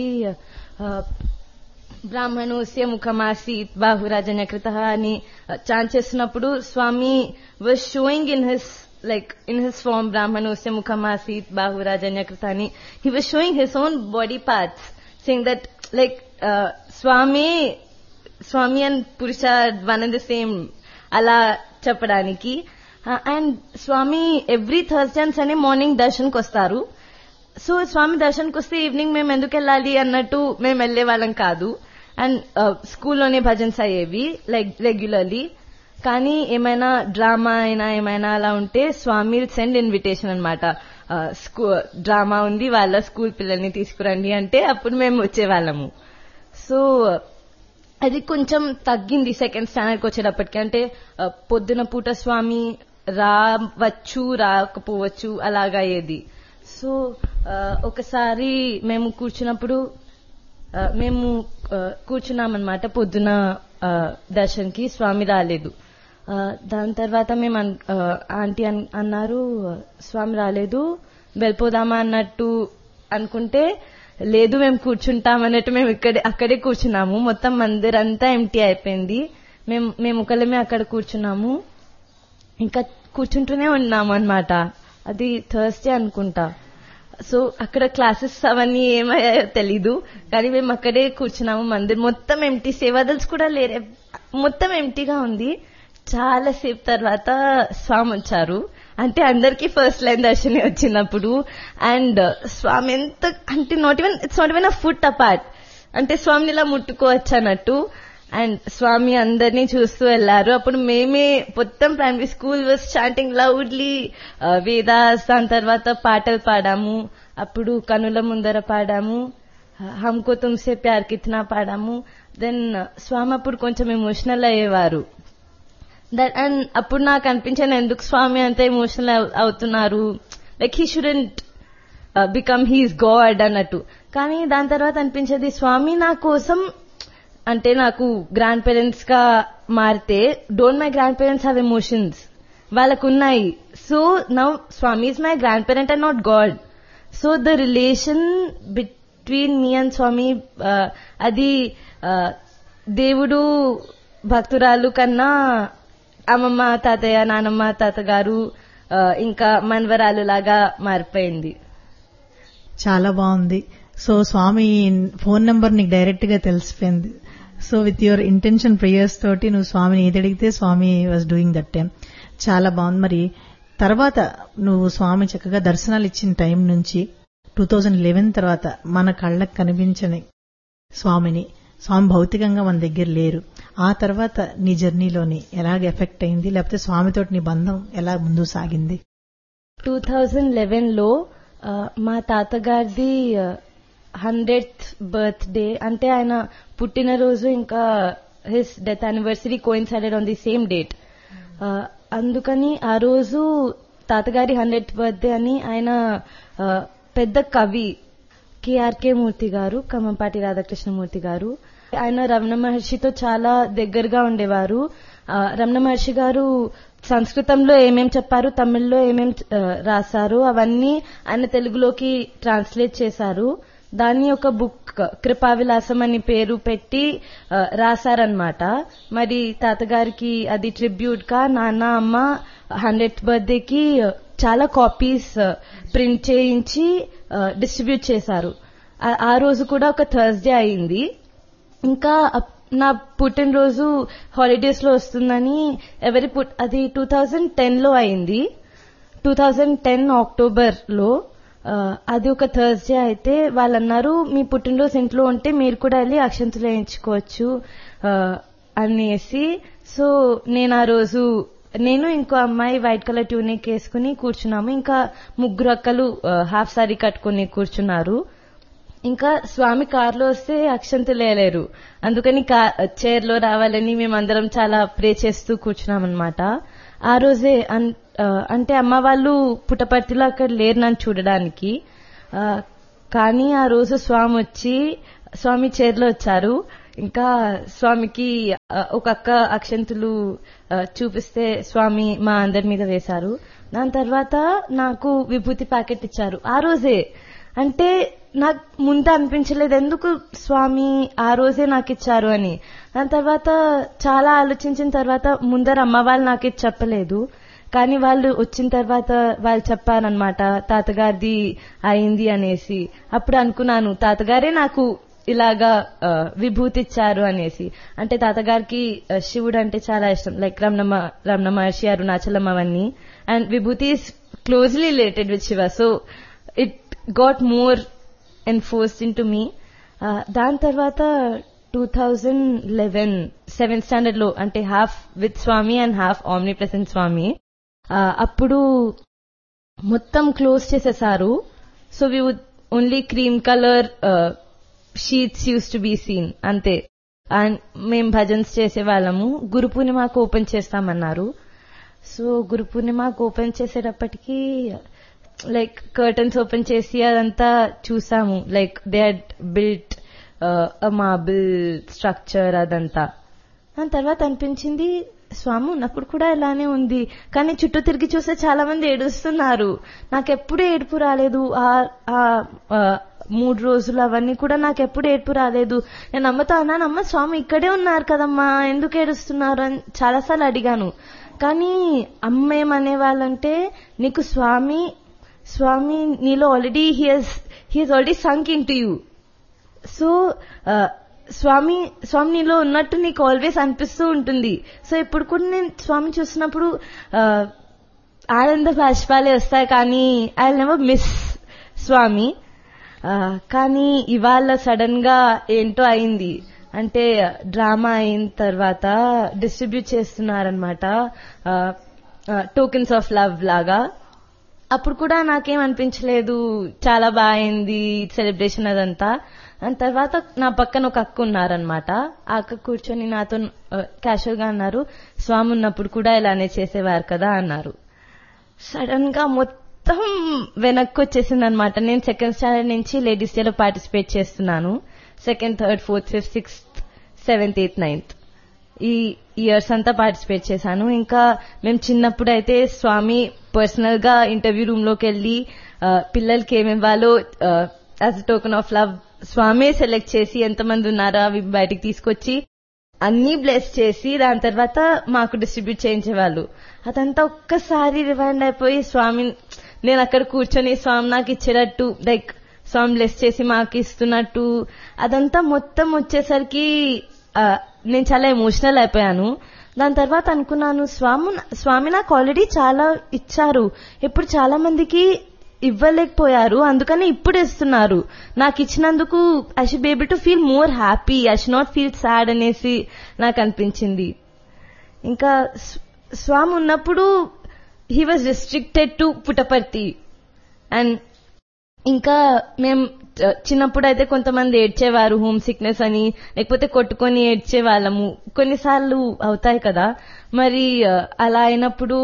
బ్రాహ్మణోస్య ముఖమాసీత్ బాహురాజన్యకృత అని చాన్ చేస్తున్నప్పుడు Swami was showing in his like in his form brahmanosya mukhamasit bahurajanyakృత అని he was showing his own body parts saying that like uh, swami Swami and పురుష వన్ అండ్ ద సేమ్ అలా చెప్పడానికి and Swami every Thursday and Sunday morning దర్శన్కి వస్తారు so స్వామి దర్శన్కి వస్తే evening మేము ఎందుకు వెళ్ళాలి అన్నట్టు మేము వెళ్లే వాళ్ళం కాదు అండ్ స్కూల్లోనే భజన్స్ అయ్యేవి లైక్ రెగ్యులర్లీ కానీ ఏమైనా డ్రామా అయినా ఏమైనా అలా ఉంటే స్వామి సెండ్ ఇన్విటేషన్ అనమాట స్కూ డ్రామా ఉంది వాళ్ళ స్కూల్ పిల్లల్ని తీసుకురండి అంటే అప్పుడు మేము వచ్చేవాళ్ళము సో అది కొంచెం తగ్గింది సెకండ్ స్టాండర్డ్కి వచ్చేటప్పటికి అంటే పొద్దున పూట స్వామి రావచ్చు రాకపోవచ్చు అలాగా అయ్యేది సో ఒకసారి మేము కూర్చున్నప్పుడు మేము కూర్చున్నామన్నమాట పొద్దున దర్శన్కి స్వామి రాలేదు దాని తర్వాత మేము ఆంటీ అన్నారు స్వామి రాలేదు వెళ్ళిపోదామా అన్నట్టు అనుకుంటే లేదు మేము కూర్చుంటాం అన్నట్టు మేము ఇక్కడే అక్కడే కూర్చున్నాము మొత్తం మందిర్ అంతా ఎంటీ అయిపోయింది మేము మేము ఒకళ్ళమే అక్కడ కూర్చున్నాము ఇంకా కూర్చుంటూనే ఉన్నాము అనమాట అది థర్స్డే అనుకుంటా సో అక్కడ క్లాసెస్ అవన్నీ ఏమయ్యాయో తెలీదు కానీ మేము అక్కడే కూర్చున్నాము మందిర్ మొత్తం ఎంటీ సేవాదల్స్ కూడా లేరే మొత్తం ఎంటీగా ఉంది చాలా సేపు తర్వాత స్వామి వచ్చారు అంటే అందరికీ ఫస్ట్ లైన్ దర్శనం వచ్చినప్పుడు అండ్ స్వామి ఎంత అంటే not even it's not even a foot apart అంటే స్వామిని ఇలా ముట్టుకోవచ్చు అన్నట్టు అండ్ స్వామి అందరినీ చూస్తూ వెళ్లారు అప్పుడు మేమే మొత్తం primary school was chanting loudly Vedas దాని తర్వాత పాటలు పాడాము అప్పుడు కనుల ముందర పాడాము హమ్కో తుమ్సే ప్యార్ కిత్నా పాడాము దెన్ స్వామి అప్పుడు కొంచెం ఎమోషనల్ అయ్యేవారు దట్ అండ్ అప్పుడు నాకు అనిపించాను ఎందుకు స్వామి అంత ఎమోషనల్ అవుతున్నారు like he shouldn't become he's god అన్నట్టు కానీ దాని తర్వాత అనిపించేది స్వామి నా కోసం అంటే నాకు గ్రాండ్ పేరెంట్స్ గా మారితే don't my grand parents have emotions వాళ్ళకు ఉన్నాయి so now Swami is my grand parent and not god so the relation between me and Swami అది దేవుడు భక్తురాలు కన్నా అమ్మమ్మ తాతయ్య నానమ్మ తాతగారు ఇంకా మన్వరాలు లాగా మారిపోయింది చాలా బాగుంది సో స్వామి ఫోన్ నంబర్ నీకు డైరెక్ట్ గా తెలిసిపోయింది so with your intention prayers తోటి నువ్వు స్వామిని ఏది అడిగితే Swami was doing that time చాలా బాగుంది మరి తర్వాత నువ్వు స్వామి చక్కగా దర్శనాలు ఇచ్చిన టైం నుంచి టూ థౌజండ్ లెవెన్ తర్వాత మన కళ్ళకు కనిపించని స్వామిని స్వామి భౌతికంగా మన దగ్గర లేరు ఆ తర్వాత నీ జర్నీలోని ఎలాగ ఎఫెక్ట్ అయింది లేకపోతే స్వామితో నీ బంధం ఎలా ముందుకు సాగింది టూ థౌజండ్ లెవెన్ లో మా తాతగారిది హండ్రెడ్ బర్త్డే అంటే ఆయన పుట్టినరోజు ఇంకా his death anniversary coincided on the same date అందుకని ఆ రోజు తాతగారి హండ్రెడ్ బర్త్డే అని ఆయన పెద్ద కవి కేఆర్కే మూర్తి గారు ఖమ్మంపాటి రాధాకృష్ణమూర్తి గారు ఆయన రమణ మహర్షితో చాలా దగ్గరగా ఉండేవారు రమణ మహర్షి గారు సంస్కృతంలో ఏమేం చెప్పారు తమిళ్లో ఏమేం రాశారు అవన్నీ ఆయన తెలుగులోకి ట్రాన్స్లేట్ చేశారు దాన్ని ఒక బుక్ కృపావిలాసం అని పేరు పెట్టి రాశారనమాట మరి తాతగారికి అది ట్రిబ్యూట్ గా నాన్న అమ్మ హండ్రెడ్ బర్త్డేకి చాలా కాపీస్ ప్రింట్ చేయించి డిస్ట్రిబ్యూట్ చేశారు ఆ రోజు కూడా ఒక థర్స్డే అయింది ఇంకా నా పుట్టినరోజు హాలిడేస్ లో వస్తుందని ఎవరి పుట్ అది టూ థౌజండ్ టెన్ లో అయింది టూ థౌజండ్ టెన్ అక్టోబర్ లో అది ఒక థర్స్డే అయితే వాళ్ళు అన్నారు మీ పుట్టినరోజు ఇంట్లో ఉంటే మీరు కూడా వెళ్ళి అక్షంతులు వేయించుకోవచ్చు అనేసి సో నేను ఆ రోజు నేను ఇంకో అమ్మాయి వైట్ కలర్ ట్యూనిక్ వేసుకుని కూర్చున్నాము ఇంకా ముగ్గురు అక్కలు హాఫ్ సారీ కట్టుకుని కూర్చున్నారు ఇంకా స్వామి కారులో వస్తే అక్షంతులు వేయలేరు అందుకని చైర్ లో రావాలని మేమందరం చాలా ప్రే చేస్తూ కూర్చున్నామన్నమాట ఆ రోజే అంటే అమ్మ వాళ్ళు పుట్టపర్తిలో అక్కడ లేరు నన్ను చూడడానికి కానీ ఆ రోజు స్వామి వచ్చి స్వామి చైర్లో వచ్చారు ఇంకా స్వామికి ఆ, ఒక అక్క అక్షంతులు ఆ, చూపిస్తే స్వామి మా అందరి మీద వేశారు దాని తర్వాత నాకు విభూతి ప్యాకెట్ ఇచ్చారు ఆ రోజే అంటే నాకు ముందు అనిపించలేదు ఎందుకు స్వామి ఆ రోజే నాకు ఇచ్చారు అని దాని తర్వాత చాలా ఆలోచించిన తర్వాత ముందర అమ్మ వాళ్ళు నాకు ఇది చెప్పలేదు కానీ వాళ్ళు వచ్చిన తర్వాత వాళ్ళు చెప్పారనమాట తాతగారిది అయింది అనేసి అప్పుడు అనుకున్నాను తాతగారే నాకు ఇలాగా ఆ, విభూతి ఇచ్చారు అనేసి అంటే తాతగారికి ఆ, శివుడు అంటే చాలా ఇష్టం లైక్ రమణమ్మ రమణ మహర్షి అరుణాచలం అవన్నీ and vibhuti is closely related with Shiva so it got more enforced in to me దాని తర్వాత two thousand eleven seventh standard లో అంటే half with Swami and half omnipresent Swami ఆ, అప్పుడు మొత్తం క్లోజ్ చేసేసారు so we would only cream colour sheets use to be seen అంతే and మేము భజన్స్ చేసేవాళ్ళము గురు పూర్ణిమకు ఓపెన్ చేస్తామన్నారు సో గురు పూర్ణిమకు ఓపెన్ చేసేటప్పటికి లైక్ కర్టన్స్ ఓపెన్ చేసి అదంతా చూసాము like they had built marble structure అదంతా దాని తర్వాత అనిపించింది స్వామి ఉన్నప్పుడు కూడా ఇలానే ఉంది కానీ చుట్టూ తిరిగి చూస్తే చాలా మంది ఏడుస్తున్నారు నాకెప్పుడు ఏడుపు రాలేదు ఆ ఆ, ఆ, మూడు రోజులు అవన్నీ కూడా నాకెప్పుడు ఏడుపు రాలేదు నేను అమ్మతో అన్నాను అమ్మ స్వామి ఇక్కడే ఉన్నారు కదమ్మా ఎందుకు ఏడుస్తున్నారు అని చాలాసార్లు అడిగాను కానీ అమ్మ ఏమనే వాళ్ళంటే నీకు స్వామి స్వామి నీలో already he's he's already sunk in to you so ఆ, స్వామి స్వామి నీలో ఉన్నట్టు నీకు ఆల్వేస్ అనిపిస్తూ ఉంటుంది సో ఇప్పుడు కూడా నేను స్వామి చూస్తున్నప్పుడు ఆ, ఆనంద బాష్పాలే వస్తాయి కానీ ఐ నెవర్ మిస్ స్వామి ఆ, కానీ ఇవాళ సడన్ గా ఏంటో అయింది అంటే డ్రామా అయిన తర్వాత డిస్ట్రిబ్యూట్ చేస్తున్నారనమాట టోకెన్స్ ఆఫ్ లవ్ లాగా అప్పుడు కూడా నాకేం అనిపించలేదు చాలా బాగా అయింది సెలబ్రేషన్ అదంతా దాని తర్వాత నా పక్కన ఒక అక్క ఉన్నారనమాట ఆ అక్క కూర్చొని నాతో క్యాషువల్ గా అన్నారు స్వామి ఉన్నప్పుడు కూడా ఇలానే చేసేవారు కదా అన్నారు సడన్ గా మొత్తం వెనక్కి వచ్చేసింది అనమాట నేను సెకండ్ స్టాండర్డ్ నుంచి లేడీస్ డేలో పార్టిసిపేట్ చేస్తున్నాను second third fourth fifth sixth seventh eighth ninth ఈ ఇయర్స్ అంతా పార్టిసిపేట్ చేశాను ఇంకా మేము చిన్నప్పుడు అయితే స్వామి పర్సనల్ గా ఇంటర్వ్యూ రూమ్ లోకి వెళ్ళి ఆ, పిల్లలకి ఏమి ఇవ్వాలో as token of love Swami select చేసి ఎంతమంది ఉన్నారో అవి బయటికి తీసుకొచ్చి అన్ని బ్లెస్ చేసి దాని తర్వాత మాకు డిస్ట్రిబ్యూట్ చేయించేవాళ్ళు అదంతా ఒక్కసారి రివైండ్ అయిపోయి స్వామి నేను అక్కడ కూర్చొని స్వామి నాకు ఇచ్చేటట్టు లైక్ స్వామి బ్లెస్ చేసి మాకు ఇస్తున్నట్టు అదంతా మొత్తం వచ్చేసరికి ఆ, నేను చాలా ఎమోషనల్ అయిపోయాను దాని తర్వాత అనుకున్నాను స్వామి స్వామి నాకు ఆల్రెడీ చాలా ఇచ్చారు ఇప్పుడు చాలా మందికి ఇవ్వలేకపోయారు అందుకని ఇప్పుడు ఇస్తున్నారు నాకు ఇచ్చినందుకు I should be able to feel more happy I should not feel sad అనేసి నాకు అనిపించింది ఇంకా స్వ- స్వామి ఉన్నప్పుడు he was restricted to Puttaparthi and ఇంకా మేం చ- చిన్నప్పుడు అయితే కొంతమంది ఏడ్చేవారు హోమ్ సిక్నెస్ అని లేకపోతే కొట్టుకొని ఏడ్చే వాళ్ళము కొన్నిసార్లు అవుతాయి కదా మరి ఆ, అలా అయినప్పుడు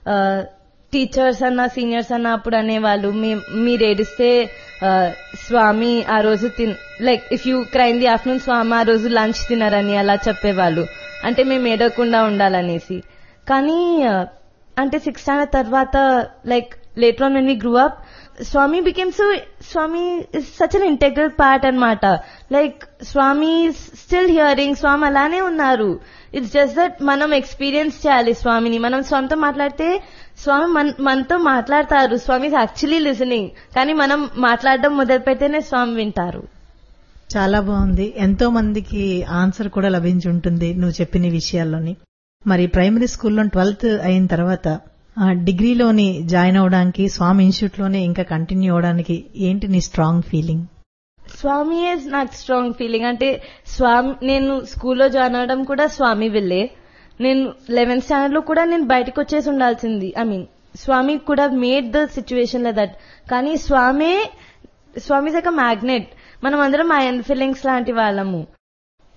టీచర్స్ అన్న సీనియర్స్ అన్న అప్పుడు అనేవాళ్ళు మీ- మీరు ఏడిస్తే ఆ, స్వామి ఆ రోజు తిన్ like if you crime the afternoon Swami ఆ రోజు లంచ్ తినరని అలా చెప్పేవాళ్ళు అంటే మేము ఏడవకుండా ఉండాలనేసి కానీ ఆ, అంటే సిక్స్ స్టాండర్డ్ తర్వాత like later on when we grew up Swami became so Swami is such an integral part అన్నమాట like Swami still hearing Swami అలానే ఉన్నారు ఇట్స్ జస్ట్ దట్ మనం ఎక్స్పీరియన్స్ చేయాలి స్వామిని మనం స్వామితో మాట్లాడితే స్వామి మన మనతో మాట్లాడతారు స్వామి యాక్చువల్లీ లిసనింగ్ కానీ మనం మాట్లాడడం మొదలు పెడితేనే స్వామి వింటారు చాలా బాగుంది ఎంతో మందికి ఆన్సర్ కూడా లభించి ఉంటుంది నువ్వు చెప్పిన విషయాల్లోని మరి ప్రైమరీ స్కూల్లో ట్వెల్త్ అయిన తర్వాత ఆ, డిగ్రీలోని జాయిన్ అవడానికి స్వామి ఇన్స్టిట్యూట్ లోనే ఇంకా కంటిన్యూ అవడానికి ఏంటి నీ స్ట్రాంగ్ ఫీలింగ్ స్వామి ఇస్ నాకు స్ట్రాంగ్ ఫీలింగ్ అంటే స్వామి నేను స్కూల్లో జాయిన్ అవడం కూడా స్వామి వెళ్ళే నేను లెవెన్త్ స్టాండర్డ్ లో కూడా నేను బయటకు వచ్చేసి ఉండాల్సింది ఐ మీన్ స్వామి కూడా made the situation like that కానీ స్వామే స్వామి ఒక మ్యాగ్నెట్ మనం అందరం ఐఎన్ ఫీలింగ్స్ లాంటి వాళ్ళము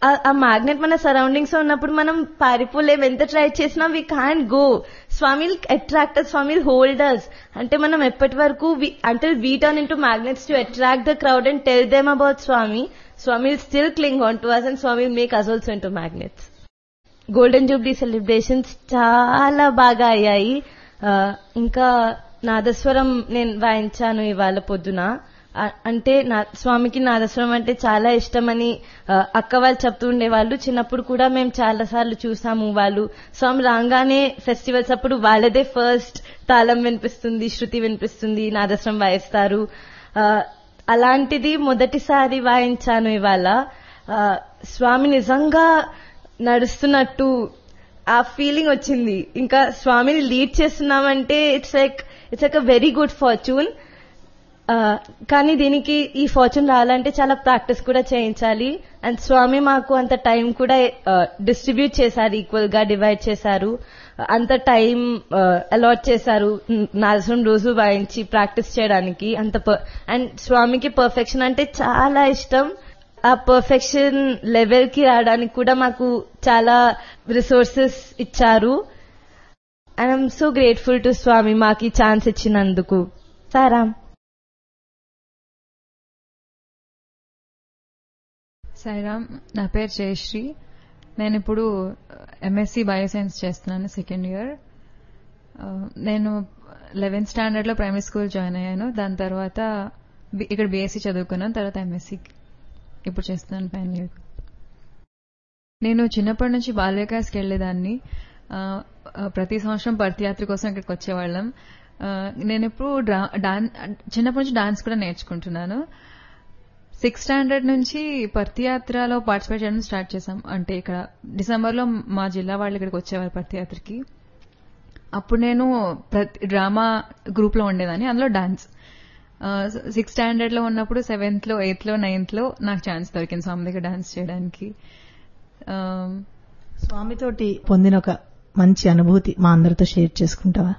ఆ- ఆ మ్యాగ్నెట్ మన సరౌండింగ్స్ లో ఉన్నప్పుడు మనం పారిపోలేం ఎంత ట్రై చేసినా we can go Swami attract Swami holders అంటే మనం ఎప్పటి వరకు అంటే we turn in to magnets to attract the crowd and tell them about Swami Swami still cling on to us and Swami make us also in to magnets golden jubilee celebrations చాలా బాగా అయ్యాయి ఆ, ఇంకా నాదస్వరం నేను వాయించాను ఇవాళ పొద్దున ఆ, అంటే నా స్వామికి నాదస్వరం అంటే చాలా ఇష్టమని ఆ, అక్క వాళ్ళు చెప్తూ ఉండేవాళ్ళు చిన్నప్పుడు కూడా మేము చాలా సార్లు చూసాము వాళ్ళు స్వామి రాగానే ఫెస్టివల్స్ అప్పుడు వాళ్ళదే ఫస్ట్ తాళం వినిపిస్తుంది శృతి వినిపిస్తుంది నాదస్వరం వాయిస్తారు ఆ, అలాంటిది మొదటిసారి వాయించాను ఇవాళ ఆ, స్వామి నిజంగా నడుస్తున్నట్టు ఆ ఫీలింగ్ వచ్చింది ఇంకా స్వామిని లీడ్ చేస్తున్నామంటే it's like it's like a very good fortune కానీ దీనికి ఈ ఫార్చ్యూన్ రావాలంటే చాలా ప్రాక్టీస్ కూడా చేయించాలి అండ్ స్వామి మాకు అంత టైం కూడా డిస్ట్రిబ్యూట్ చేశారు ఈక్వల్ గా డివైడ్ చేశారు అంత టైం అలాట్ చేశారు నాదసం రోజు వాయించి ప్రాక్టీస్ చేయడానికి అంత అండ్ స్వామికి పర్ఫెక్షన్ అంటే చాలా ఇష్టం ఆ పర్ఫెక్షన్ లెవెల్ కి రావడానికి కూడా మాకు చాలా రిసోర్సెస్ ఇచ్చారు and I'm so grateful to Swami మాకు ఈ ఛాన్స్ ఇచ్చినందుకు సారాం సాయిరామ్ నా పేరు జయశ్రీ నేను ఇప్పుడు ఎంఎస్సి బయోసైన్స్ చేస్తున్నాను సెకండ్ ఇయర్ నేను లెవెన్త్ స్టాండర్డ్ లో ప్రైమరీ స్కూల్ జాయిన్ అయ్యాను దాని తర్వాత బి- ఇక్కడ బీఎస్సీ చదువుకున్నాను తర్వాత ఎంఎస్సి ఇప్పుడు చేస్తున్నాను ఫైనల్ ఇయర్ నేను చిన్నప్పటి నుంచి బాల వికాస్కి వెళ్ళేదాన్ని ఆ, ఆ, ప్రతి సంవత్సరం పర్తియాత్ర కోసం ఇక్కడికి వచ్చేవాళ్ళం ఆ, నేను ఇప్పుడు డ్రా- డాన్ చిన్నప్పటి నుంచి డాన్స్ కూడా నేర్చుకుంటున్నాను సిక్స్త్ స్టాండర్డ్ నుంచి పర్తియాత్రలో పార్టిసిపేట్ చేయడం స్టార్ట్ చేశాం అంటే ఇక్కడ డిసెంబర్ లో మా జిల్లా వాళ్ళు ఇక్కడికి వచ్చేవారు పర్తియాత్రకి అప్పుడు నేను ప్రతి డ్రామా గ్రూప్ లో ఉండేదాన్ని అందులో డాన్స్ సిక్స్త్ స్టాండర్డ్ లో ఉన్నప్పుడు సెవెంత్ లో ఎయిత్ లో నైన్త్ లో నాకు ఛాన్స్ దొరికింది స్వామి దగ్గర డాన్స్ చేయడానికి ఆ, స్వామితోటి పొందిన ఒక మంచి అనుభూతి మా అందరితో షేర్ చేసుకుంటావా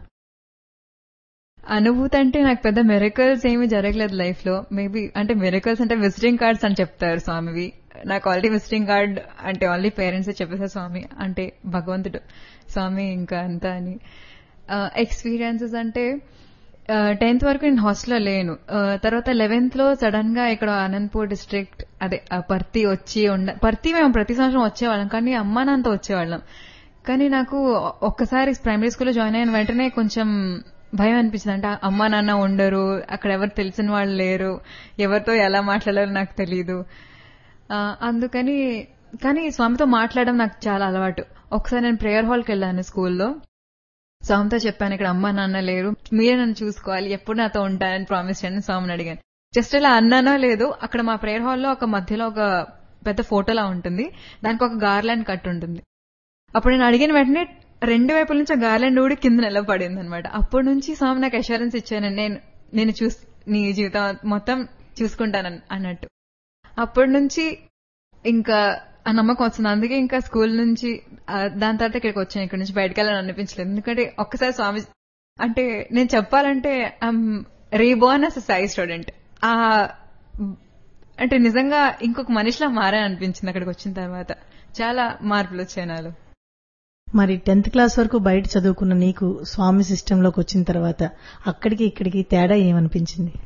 అనుభూతి అంటే నాకు పెద్ద మెరకల్స్ ఏమీ జరగలేదు లైఫ్ లో మేబీ అంటే మెరకల్స్ అంటే విజిటింగ్ కార్డ్స్ అని చెప్తారు స్వామివి నాకు ఆల్రెడీ విజిటింగ్ కార్డ్ అంటే ఓన్లీ పేరెంట్స్ చెప్పేసారు స్వామి అంటే భగవంతుడు స్వామి ఇంకా అంతా అని ఎక్స్పీరియన్సెస్ అంటే టెన్త్ వరకు నేను హాస్టల్లో లేను ఆ, తర్వాత లెవెన్త్ లో సడన్ గా ఇక్కడ అనంతపూర్ డిస్ట్రిక్ట్ అదే ఆ పర్తి వచ్చి ఉండ పర్తి మేము ప్రతి సంవత్సరం వచ్చేవాళ్ళం కానీ అమ్మా నాన్నతో వచ్చేవాళ్ళం కానీ నాకు ఒక్కసారి ప్రైమరీ స్కూల్లో జాయిన్ అయిన వెంటనే కొంచెం భయం అనిపించింది అంటే అమ్మా నాన్న ఉండరు అక్కడ ఎవరు తెలిసిన వాళ్ళు లేరు ఎవరితో ఎలా మాట్లాడాలో నాకు తెలియదు ఆ, అందుకని కానీ స్వామితో మాట్లాడడం నాకు చాలా అలవాటు ఒకసారి నేను ప్రేయర్ హాల్కి వెళ్ళాను స్కూల్లో స్వామితో చెప్పాను ఇక్కడ అమ్మా నాన్న లేరు మీరే నన్ను చూసుకోవాలి ఎప్పుడు నాతో ఉంటానని ప్రామిస్ చేయండి స్వామిని అడిగాను జస్ట్ ఇలా అన్నానో లేదు అక్కడ మా ప్రేయర్ హాల్లో ఒక మధ్యలో ఒక పెద్ద ఫోటోలా ఉంటుంది దానికి ఒక గార్లాండ్ కట్ ఉంటుంది అప్పుడు నేను అడిగిన వెంటనే రెండు వైపుల నుంచి ఆ గార్లాండ్ ఊడి కింద నిలబడింది అనమాట అప్పటి నుంచి స్వామి నాకు అష్యూరెన్స్ ఇచ్చాను నేను నేను చూస్ నీ జీవితం మొత్తం చూసుకుంటాను అన్నట్టు అప్పటి నుంచి ఇంకా ఆ నమ్మకం వస్తుంది అందుకే ఇంకా స్కూల్ నుంచి ఆ, దాని తర్వాత ఇక్కడికి వచ్చాను ఇక్కడ నుంచి బయటకు వెళ్ళాలని అనిపించలేదు ఎందుకంటే ఒక్కసారి స్వామి అంటే నేను చెప్పాలంటే I'm reborn as Sai student ఆ అంటే నిజంగా ఇంకొక మనిషిలా మారాని అనిపించింది అక్కడికి వచ్చిన తర్వాత చాలా మార్పులు వచ్చాయి నాలో మరి టెన్త్ క్లాస్ వరకు బయట చదువుకున్న నీకు స్వామి సిస్టంలోకి వచ్చిన తర్వాత అక్కడికి ఇక్కడికి తేడా ఏమనిపించింది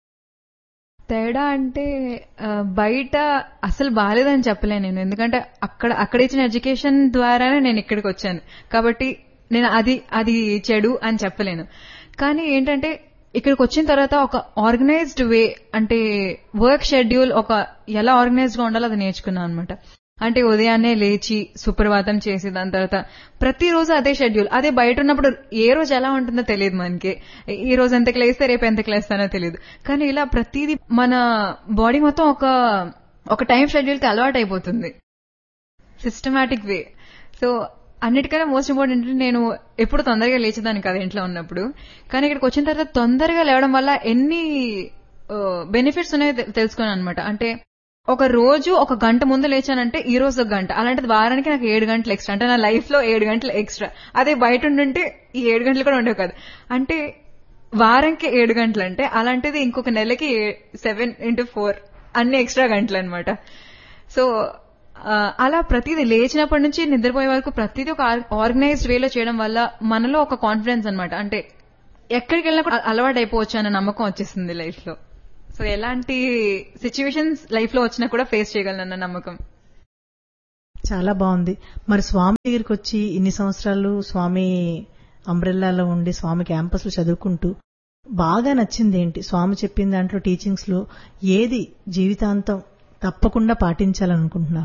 తేడా అంటే ఆ, బయట అసలు బాలేదని చెప్పలేను నేను ఎందుకంటే అక్కడ అక్కడ ఇచ్చిన ఎడ్యుకేషన్ ద్వారానే నేను ఇక్కడికి వచ్చాను కాబట్టి నేను అది అది చెడు అని చెప్పలేను కానీ ఏంటంటే ఇక్కడికి వచ్చిన తర్వాత ఒక ఆర్గనైజ్డ్ వే అంటే వర్క్ షెడ్యూల్ ఒక ఎలా ఆర్గనైజ్డ్ గా ఉండాలో అది నేర్చుకున్నాను అనమాట అంటే ఉదయాన్నే లేచి సుప్రభాతం చేసి దాని తర్వాత ప్రతిరోజు అదే షెడ్యూల్ అదే బయట ఉన్నప్పుడు ఏ రోజు ఎలా ఉంటుందో తెలియదు మనకి ఈ రోజు ఎంతకు లేస్తే రేపు ఎంతకు లేస్తానో తెలియదు కానీ ఇలా ప్రతిదీ మన బాడీ మొత్తం ఒక ఒక టైం షెడ్యూల్ కి అలవాటు అయిపోతుంది సిస్టమాటిక్ వే సో అన్నిటికన్నా మోస్ట్ ఇంపార్టెంట్ నేను ఎప్పుడు తొందరగా లేచేదాన్ని కదా ఇంట్లో ఉన్నప్పుడు కానీ ఇక్కడికి వచ్చిన తర్వాత తొందరగా లేవడం వల్ల ఎన్ని బెనిఫిట్స్ ఉన్నాయో తె- తెలుసుకున్నాను అనమాట అంటే ఒక రోజు ఒక గంట ముందు లేచానంటే ఈ రోజు ఒక గంట అలాంటిది వారానికి నాకు ఏడు గంటలు ఎక్స్ట్రా అంటే నా లైఫ్ లో ఏడు గంటలు ఎక్స్ట్రా అదే బయట ఉండుంటే ఈ ఏడు గంటలు కూడా ఉండేవి కాదు అంటే వారంకి ఏడు గంటలు అంటే అలాంటిది ఇంకొక నెలకి సెవెన్ ఇంటూ ఫోర్ అన్ని ఎక్స్ట్రా గంటలు అనమాట సో ఆ, అలా ప్రతిదీ లేచినప్పటి నుంచి నిద్రపోయే వరకు ప్రతిదీ ఒక ఆర్గనైజ్డ్ వేలో చేయడం వల్ల మనలో ఒక కాన్ఫిడెన్స్ అన్నమాట అంటే ఎక్కడికి వెళ్ళినా కూడా అలవాటు అయిపోవచ్చు అన్న నమ్మకం వచ్చేస్తుంది లైఫ్ లో సో ఎలాంటి సిచ్యువేషన్స్ లైఫ్ లో వచ్చినా కూడా ఫేస్ చేయగలనన్న నమ్మకం చాలా బాగుంది మరి స్వామి దగ్గరికి వచ్చి ఇన్ని సంవత్సరాలు స్వామి అంబ్రెల్లాలో ఉండి స్వామి క్యాంపస్ లో చదువుకుంటూ బాగా నచ్చింది ఏంటి స్వామి చెప్పిన దాంట్లో టీచింగ్స్ లో ఏది జీవితాంతం తప్పకుండా పాటించాలనుకుంటున్నావు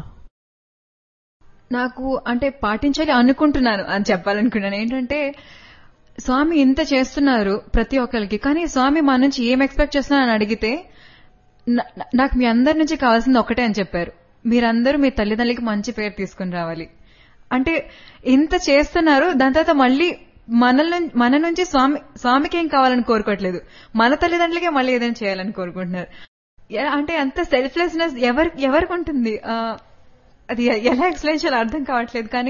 నాకు అంటే పాటించాలి అనుకుంటున్నాను అని చెప్పాలనుకున్నాను ఏంటంటే స్వామి ఇంత చేస్తున్నారు ప్రతి ఒక్కరికి కానీ స్వామి మా నుంచి ఏం ఎక్స్పెక్ట్ చేస్తున్నారు అని అడిగితే నా- నాకు మీ అందరి నుంచి కావాల్సింది ఒకటే అని చెప్పారు మీరందరూ మీ తల్లిదండ్రులకి మంచి పేరు తీసుకుని రావాలి అంటే ఇంత చేస్తున్నారు దాని తర్వాత మళ్ళీ మన నుం- మన నుంచి స్వామి స్వామికి ఏం కావాలని కోరుకోవట్లేదు మన తల్లిదండ్రులకే మళ్ళీ ఏదైనా చేయాలని కోరుకుంటున్నారు ఎ- అంటే అంత సెల్ఫ్లెస్నెస్ ఎవరి ఎవరికి ఉంటుంది ఆ, అది ఎ- ఎలా ఎక్స్ప్లెయిన్ చేయాలో అర్థం కావట్లేదు కానీ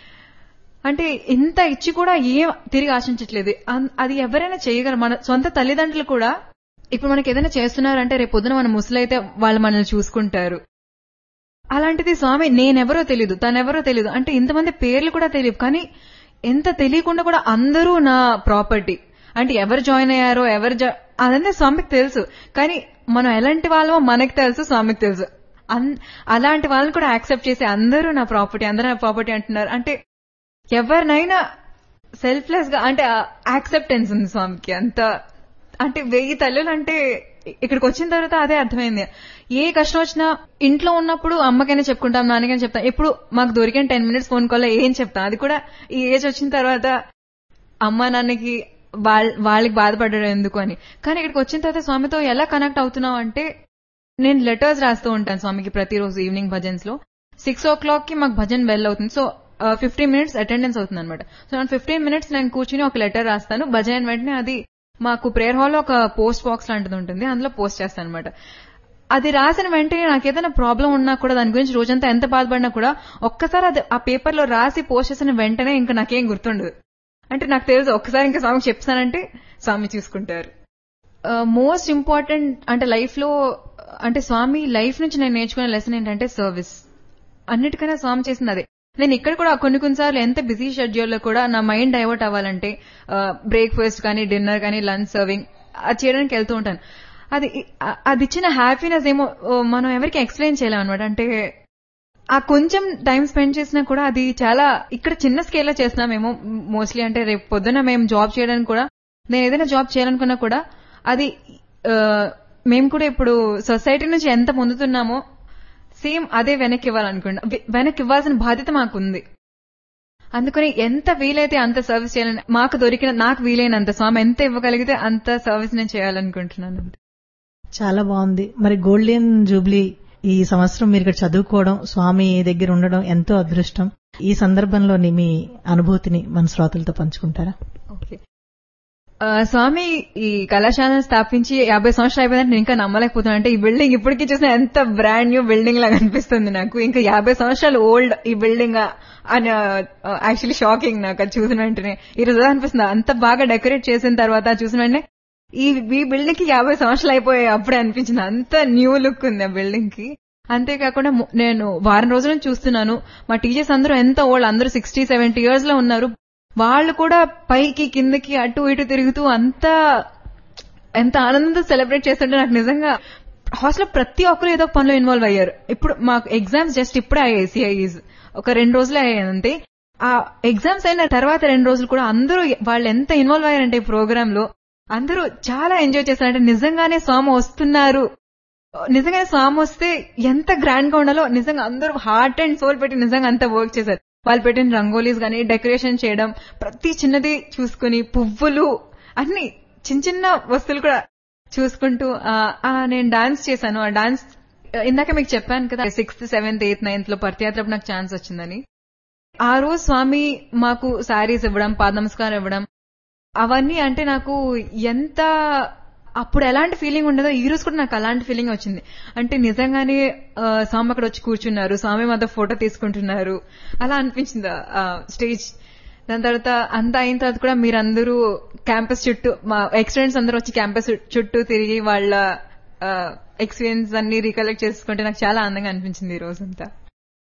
అంటే ఇంత ఇచ్చి కూడా ఏం తిరిగి ఆశించట్లేదు అన్- అది ఎవరైనా చేయగలరు మన సొంత తల్లిదండ్రులు కూడా ఇప్పుడు మనకి ఏదైనా చేస్తున్నారంటే రేపు పొద్దున మన ముసలైతే వాళ్ళు మనల్ని చూసుకుంటారు అలాంటిది స్వామి నేనెవరో తెలియదు తనెవరో తెలియదు అంటే ఇంతమంది పేర్లు కూడా తెలియదు కానీ ఎంత తెలియకుండా కూడా అందరూ నా ప్రాపర్టీ అంటే ఎవరు జాయిన్ అయ్యారో ఎవరు జా- అదంతా స్వామికి తెలుసు కానీ మనం ఎలాంటి వాళ్ళమో మనకి తెలుసు స్వామికి తెలుసు అన్- అలాంటి వాళ్ళని కూడా యాక్సెప్ట్ చేసి అందరూ నా ప్రాపర్టీ అందరూ నా ప్రాపర్టీ అంటున్నారు అంటే ఎవరినైనా సెల్ఫ్లెస్ గా అంటే యాక్సెప్టెన్స్ ఉంది స్వామికి అంత అంటే వెయ్యి తల్లులు అంటే ఇక్కడికి వచ్చిన తర్వాత అదే అర్థమైంది ఏ కష్టం వచ్చినా ఇంట్లో ఉన్నప్పుడు అమ్మకైనా చెప్పుకుంటాం నాన్నకైనా చెప్తాం ఎప్పుడు మాకు దొరికిన టెన్ మినిట్స్ ఫోన్ కాల్ ఏం చెప్తాం అది కూడా ఈ ఏజ్ వచ్చిన తర్వాత అమ్మ నాన్నకి వాళ్ళ- వాళ్ళకి బాధపడడం ఎందుకు అని కానీ ఇక్కడికి వచ్చిన తర్వాత స్వామితో ఎలా కనెక్ట్ అవుతున్నాం అంటే నేను లెటర్స్ రాస్తూ ఉంటాను స్వామికి ప్రతిరోజు ఈవినింగ్ భజన్స్ లో సిక్స్ ఓ క్లాక్ కి మాకు భజన్ బెల్ అవుతుంది సో ఫిఫ్టీన్ మినిట్స్ అటెండెన్స్ అవుతుంది అనమాట సో నేను ఫిఫ్టీన్ మినిట్స్ నేను కూర్చుని ఒక లెటర్ రాస్తాను భజన్ వెంటనే అది మాకు ప్రేయర్ హాల్లో ఒక పోస్ట్ బాక్స్ లాంటిది ఉంటుంది అందులో పోస్ట్ చేస్తాను అనమాట అది రాసిన వెంటనే నాకు ఏదైనా ప్రాబ్లం ఉన్నా కూడా దాని గురించి రోజంతా ఎంత బాధపడినా కూడా ఒక్కసారి అది ఆ పేపర్ లో రాసి పోస్ట్ చేసిన వెంటనే ఇంకా నాకేం గుర్తుండదు అంటే నాకు తెలుసు ఒక్కసారి ఇంకా స్వామికి చెప్తానంటే స్వామి చూసుకుంటారు మోస్ట్ ఇంపార్టెంట్ అంటే లైఫ్ లో అంటే స్వామి లైఫ్ నుంచి నేను నేర్చుకునే లెసన్ ఏంటంటే సర్వీస్ అన్నిటికన్నా స్వామి చేసింది అదే నేను ఇక్కడ కూడా కొన్ని కొన్నిసార్లు ఎంత బిజీ షెడ్యూల్ లో కూడా నా మైండ్ డైవర్ట్ అవ్వాలంటే బ్రేక్ఫాస్ట్ కానీ డిన్నర్ కానీ లంచ్ సర్వింగ్ అది చేయడానికి వెళ్తూ ఉంటాను అది ఆ- అది ఇచ్చిన హ్యాపీనెస్ ఏమో ఓ, మనం ఎవరికి ఎక్స్ప్లెయిన్ చేయలేం అనమాట అంటే ఆ కొంచెం టైం స్పెండ్ చేసినా కూడా అది చాలా ఇక్కడ చిన్న స్కేల్లో చేస్తున్నామేమో మోస్ట్లీ అంటే రేపు పొద్దున మేము జాబ్ చేయడానికి కూడా నేను ఏదైనా జాబ్ చేయాలనుకున్నా కూడా అది ఆ, మేము కూడా ఇప్పుడు సొసైటీ నుంచి ఎంత పొందుతున్నామో సేమ్ అదే వెనక్కి ఇవ్వాలనుకుంటా వె- వెనక్కి ఇవ్వాల్సిన బాధ్యత మాకుంది అందుకని ఎంత వీలైతే అంత సర్వీస్ చేయాలని మాకు దొరికిన నాకు వీలైనంత స్వామి ఎంత ఇవ్వగలిగితే అంత సర్వీస్ నేను చేయాలనుకుంటున్నాను చాలా బాగుంది మరి గోల్డెన్ జూబ్లీ ఈ సంవత్సరం మీరు ఇక్కడ చదువుకోవడం స్వామి దగ్గర ఉండడం ఎంతో అదృష్టం ఈ సందర్భంలోని మీ అనుభూతిని మన శ్రోతలతో పంచుకుంటారా ఓకే ఆ, స్వామి ఈ కళాశాలను స్థాపించి యాభై సంవత్సరాలు అయిపోయిందంటే నేను ఇంకా నమ్మలేకపోతున్నాను అంటే ఈ బిల్డింగ్ ఇప్పటికీ చూసిన ఎంత బ్రాండ్ న్యూ బిల్డింగ్ లాగా అనిపిస్తుంది నాకు ఇంకా యాభై సంవత్సరాలు ఓల్డ్ ఈ బిల్డింగ్ అని యాక్చువల్లీ షాకింగ్ నాకు అది చూసిన వెంటనే ఈ రోజు అనిపిస్తుంది అంత బాగా డెకరేట్ చేసిన తర్వాత చూసిన వెంటనే ఈ ఈ బిల్డింగ్ కి యాభై సంవత్సరాలు అయిపోయాయి అప్పుడే అనిపించింది అంత న్యూ లుక్ ఉంది ఆ బిల్డింగ్ కి అంతేకాకుండా ము- నేను వారం రోజుల నుంచి చూస్తున్నాను మా టీచర్స్ అందరూ ఎంత ఓల్డ్ అందరూ సిక్స్టీ సెవెంటీ ఇయర్స్ లో ఉన్నారు వాళ్ళు కూడా పైకి కిందకి అటు ఇటు తిరుగుతూ అంత ఎంత ఆనందంతో సెలబ్రేట్ చేస్తుంటే నాకు నిజంగా హాస్టల్ ప్రతి ఒక్కరు ఏదో ఒక పనిలో ఇన్వాల్వ్ అయ్యారు ఇప్పుడు మాకు ఎగ్జామ్స్ జస్ట్ ఇప్పుడే అయ్యాయి సిఐఈస్ ఒక రెండు రోజులే అయ్యాయి అంతే ఆ ఎగ్జామ్స్ అయిన తర్వాత రెండు రోజులు కూడా అందరూ వాళ్ళు ఎంత ఇన్వాల్వ్ అయ్యారంటే ఈ ప్రోగ్రామ్ లో అందరూ చాలా ఎంజాయ్ చేశారంటే నిజంగానే స్వామి వస్తున్నారు నిజంగానే స్వామి వస్తే ఎంత గ్రాండ్ గా ఉండాలో నిజంగా అందరూ హార్ట్ అండ్ సోల్ పెట్టి నిజంగా అంత వర్క్ చేశారు వాళ్ళు పెట్టిన రంగోలీస్ గానీ డెకరేషన్ చేయడం ప్రతి చిన్నది చూసుకుని పువ్వులు అన్ని చిన్న చిన్న వస్తువులు కూడా చూసుకుంటూ ఆ, ఆ, నేను డాన్స్ చేశాను ఆ డాన్స్ ఇందాక మీకు చెప్పాను కదా సిక్స్త్ సెవెంత్ ఎయిత్ నైన్త్ లో పర్తియాత్రప్పుడు నాకు ఛాన్స్ వచ్చిందని ఆ రోజు స్వామి మాకు శారీస్ ఇవ్వడం పాద నమస్కారం ఇవ్వడం అవన్నీ అంటే నాకు ఎంత అప్పుడు ఎలాంటి ఫీలింగ్ ఉండదో ఈ రోజు కూడా నాకు అలాంటి ఫీలింగ్ వచ్చింది అంటే నిజంగానే ఆ, స్వామి అక్కడ వచ్చి కూర్చున్నారు స్వామి మాతో ఫోటో తీసుకుంటున్నారు అలా అనిపించింది ఆ స్టేజ్ దాని తర్వాత అంతా అయిన తర్వాత కూడా మీరందరూ క్యాంపస్ చుట్టూ మా ఎక్స్టూడెంట్స్ అందరూ వచ్చి క్యాంపస్ చుట్టూ తిరిగి వాళ్ళ ఎక్స్పీరియన్స్ అన్ని రికలెక్ట్ చేసుకుంటే నాకు చాలా ఆనందంగా అనిపించింది ఈ రోజంతా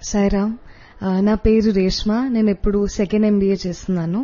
సాయిరామ్ ఆ, నా పేరు రేష్మ నేను ఇప్పుడు సెకండ్ ఎంబీఏ చేస్తున్నాను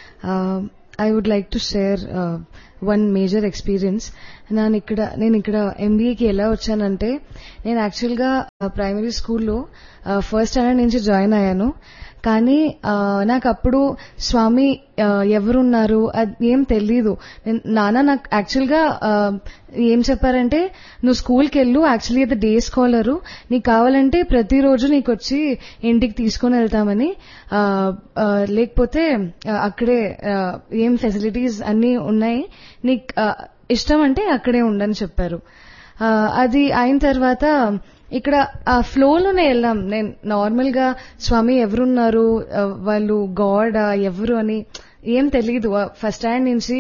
I would like to share one major experience నేను ఇక్కడ నేను ఇక్కడ ఎంబీఏకి ఎలా వచ్చానంటే నేను యాక్చువల్గా ప్రైమరీ స్కూల్లో ఫస్ట్ స్టాండర్డ్ నుంచి జాయిన్ అయ్యాను కానీ ఆ, నాకు అప్పుడు స్వామి ఆ, ఎవరున్నారు అది ఏం తెలీదు నేను- నాన్న నాకు యాక్చువల్గా ఆ, ఏం చెప్పారంటే నువ్వు స్కూల్కి వెళ్ళు యాక్చువల్లీ అది డే స్కాలరు నీకు కావాలంటే ప్రతిరోజు నీకు వచ్చి ఇంటికి తీసుకొని వెళ్తామని ఆ, ఆ, లేకపోతే ఆ, అక్కడే ఆ, ఏం ఫెసిలిటీస్ అన్నీ ఉన్నాయి నీకు ఆ, ఇష్టం అంటే అక్కడే ఉండని చెప్పారు ఆ, అది అయిన తర్వాత ఇక్కడ ఆ ఫ్లోలోనే వెళ్ళాం నేను నార్మల్ గా స్వామి ఎవరున్నారు ఆ, వాళ్ళు గాడ్ ఎవరు అని ఏం తెలియదు ఫస్ట్ హ్యాండ్ నుంచి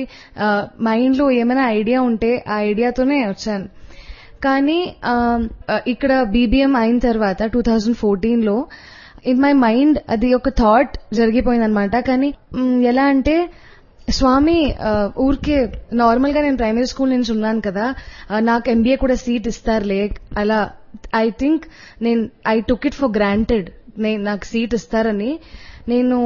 మైండ్ లో ఏమైనా ఐడియా ఉంటే ఆ ఐడియాతోనే వచ్చాను కానీ ఆ, ఆ, ఇక్కడ బీబీఎం అయిన తర్వాత టూ థౌజండ్ ఫోర్టీన్ లో ఇన్ మై మైండ్ అది ఒక థాట్ జరిగిపోయిందనమాట కానీ మ్, ఎలా అంటే స్వామి ఆ, ఊరికే నార్మల్ గా నేను ప్రైమరీ స్కూల్ నుంచి ఉన్నాను కదా ఆ, నాకు ఎంబీఏ కూడా సీట్ ఇస్తారులే అలా ఐ థింక్ నేను I took it for granted నేను నాకు సీట్ ఇస్తారని నేను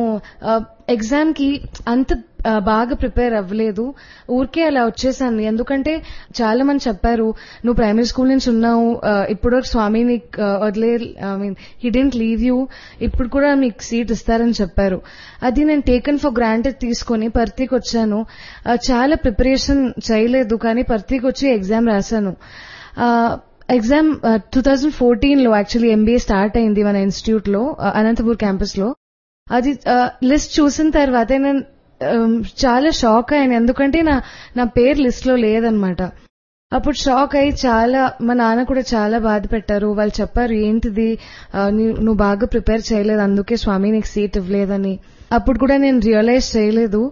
ఎగ్జామ్ కి అంత ఆ, బాగా ప్రిపేర్ అవ్వలేదు ఊరికే అలా వచ్చేసాను ఎందుకంటే చాలా మంది చెప్పారు నువ్వు ప్రైమరీ స్కూల్ నుంచి ఉన్నావు ఆ, ఇప్పుడు వరకు స్వామి నీకు ఆ, వదిలే I mean he didn't leave you ఇప్పుడు కూడా మీకు సీట్ ఇస్తారని చెప్పారు అది నేను టేకన్ ఫర్ గ్రాంటెడ్ తీసుకొని పర్తికి వచ్చాను ఆ, చాలా ప్రిపరేషన్ చేయలేదు కానీ పర్తికి వచ్చి ఎగ్జామ్ రాశాను ఆ, ఎగ్జామ్ టూ థౌజండ్ ఫోర్టీన్ లో యాక్చువల్లీ ఎంబీఏ స్టార్ట్ అయింది మన ఇన్స్టిట్యూట్ లో ఆ, అనంతపూర్ క్యాంపస్ లో అది లిస్ట్ చూసిన తర్వాత నేను um, చాలా షాక్ అయ్యాను ఎందుకంటే నా నా పేరు లిస్ట్ లో లేదనమాట అప్పుడు షాక్ అయ్యి చాలా మా నాన్న కూడా చాలా బాధ పెట్టారు వాళ్ళు చెప్పారు ఏంటిది ఆ, నీ- నువ్వు బాగా ప్రిపేర్ చేయలేదు అందుకే స్వామి నీకు సీట్ ఇవ్వలేదని అప్పుడు కూడా నేను రియలైజ్ చేయలేదు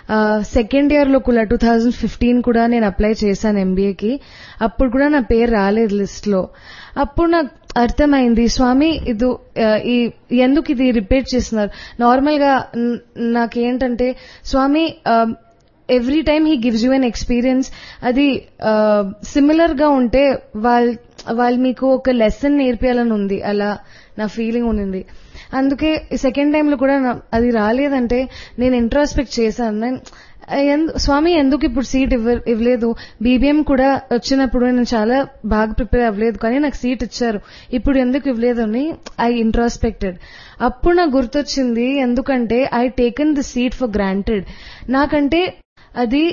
సెకండ్ ఇయర్ లో కూడా టూ థౌజండ్ ఫిఫ్టీన్ కూడా నేను అప్లై చేశాను ఎంబీఏకి అప్పుడు కూడా నా పేరు రాలేదు లిస్ట్ లో అప్పుడు నాకు అర్థమైంది స్వామి ఇది ఆ, ఈ ఎందుకు ఇది రిపీట్ చేస్తున్నారు నార్మల్ గా న- నాకేంటంటే Swami every time he gives you an experience అది సిమిలర్ గా ఉంటే వాళ్ళ వాళ్ళు మీకు ఒక లెసన్ నేర్పియాలని ఉంది అలా నా ఫీలింగ్ ఉంది అందుకే సెకండ్ టైంలో కూడా నా- అది రాలేదంటే నేను ఇంట్రాస్పెక్ట్ చేశాను నేను ఎందు- స్వామి ఎందుకు ఇప్పుడు సీట్ ఇవ్వ ఇవ్వలేదు బీబీఎం కూడా వచ్చినప్పుడు నేను చాలా బాగా ప్రిపేర్ అవ్వలేదు కానీ నాకు సీట్ ఇచ్చారు ఇప్పుడు ఎందుకు ఇవ్వలేదు అని ఐ ఇంట్రాస్పెక్టెడ్ అప్పుడు నాకు గుర్తొచ్చింది ఎందుకంటే I taken the seat for granted నాకంటే అది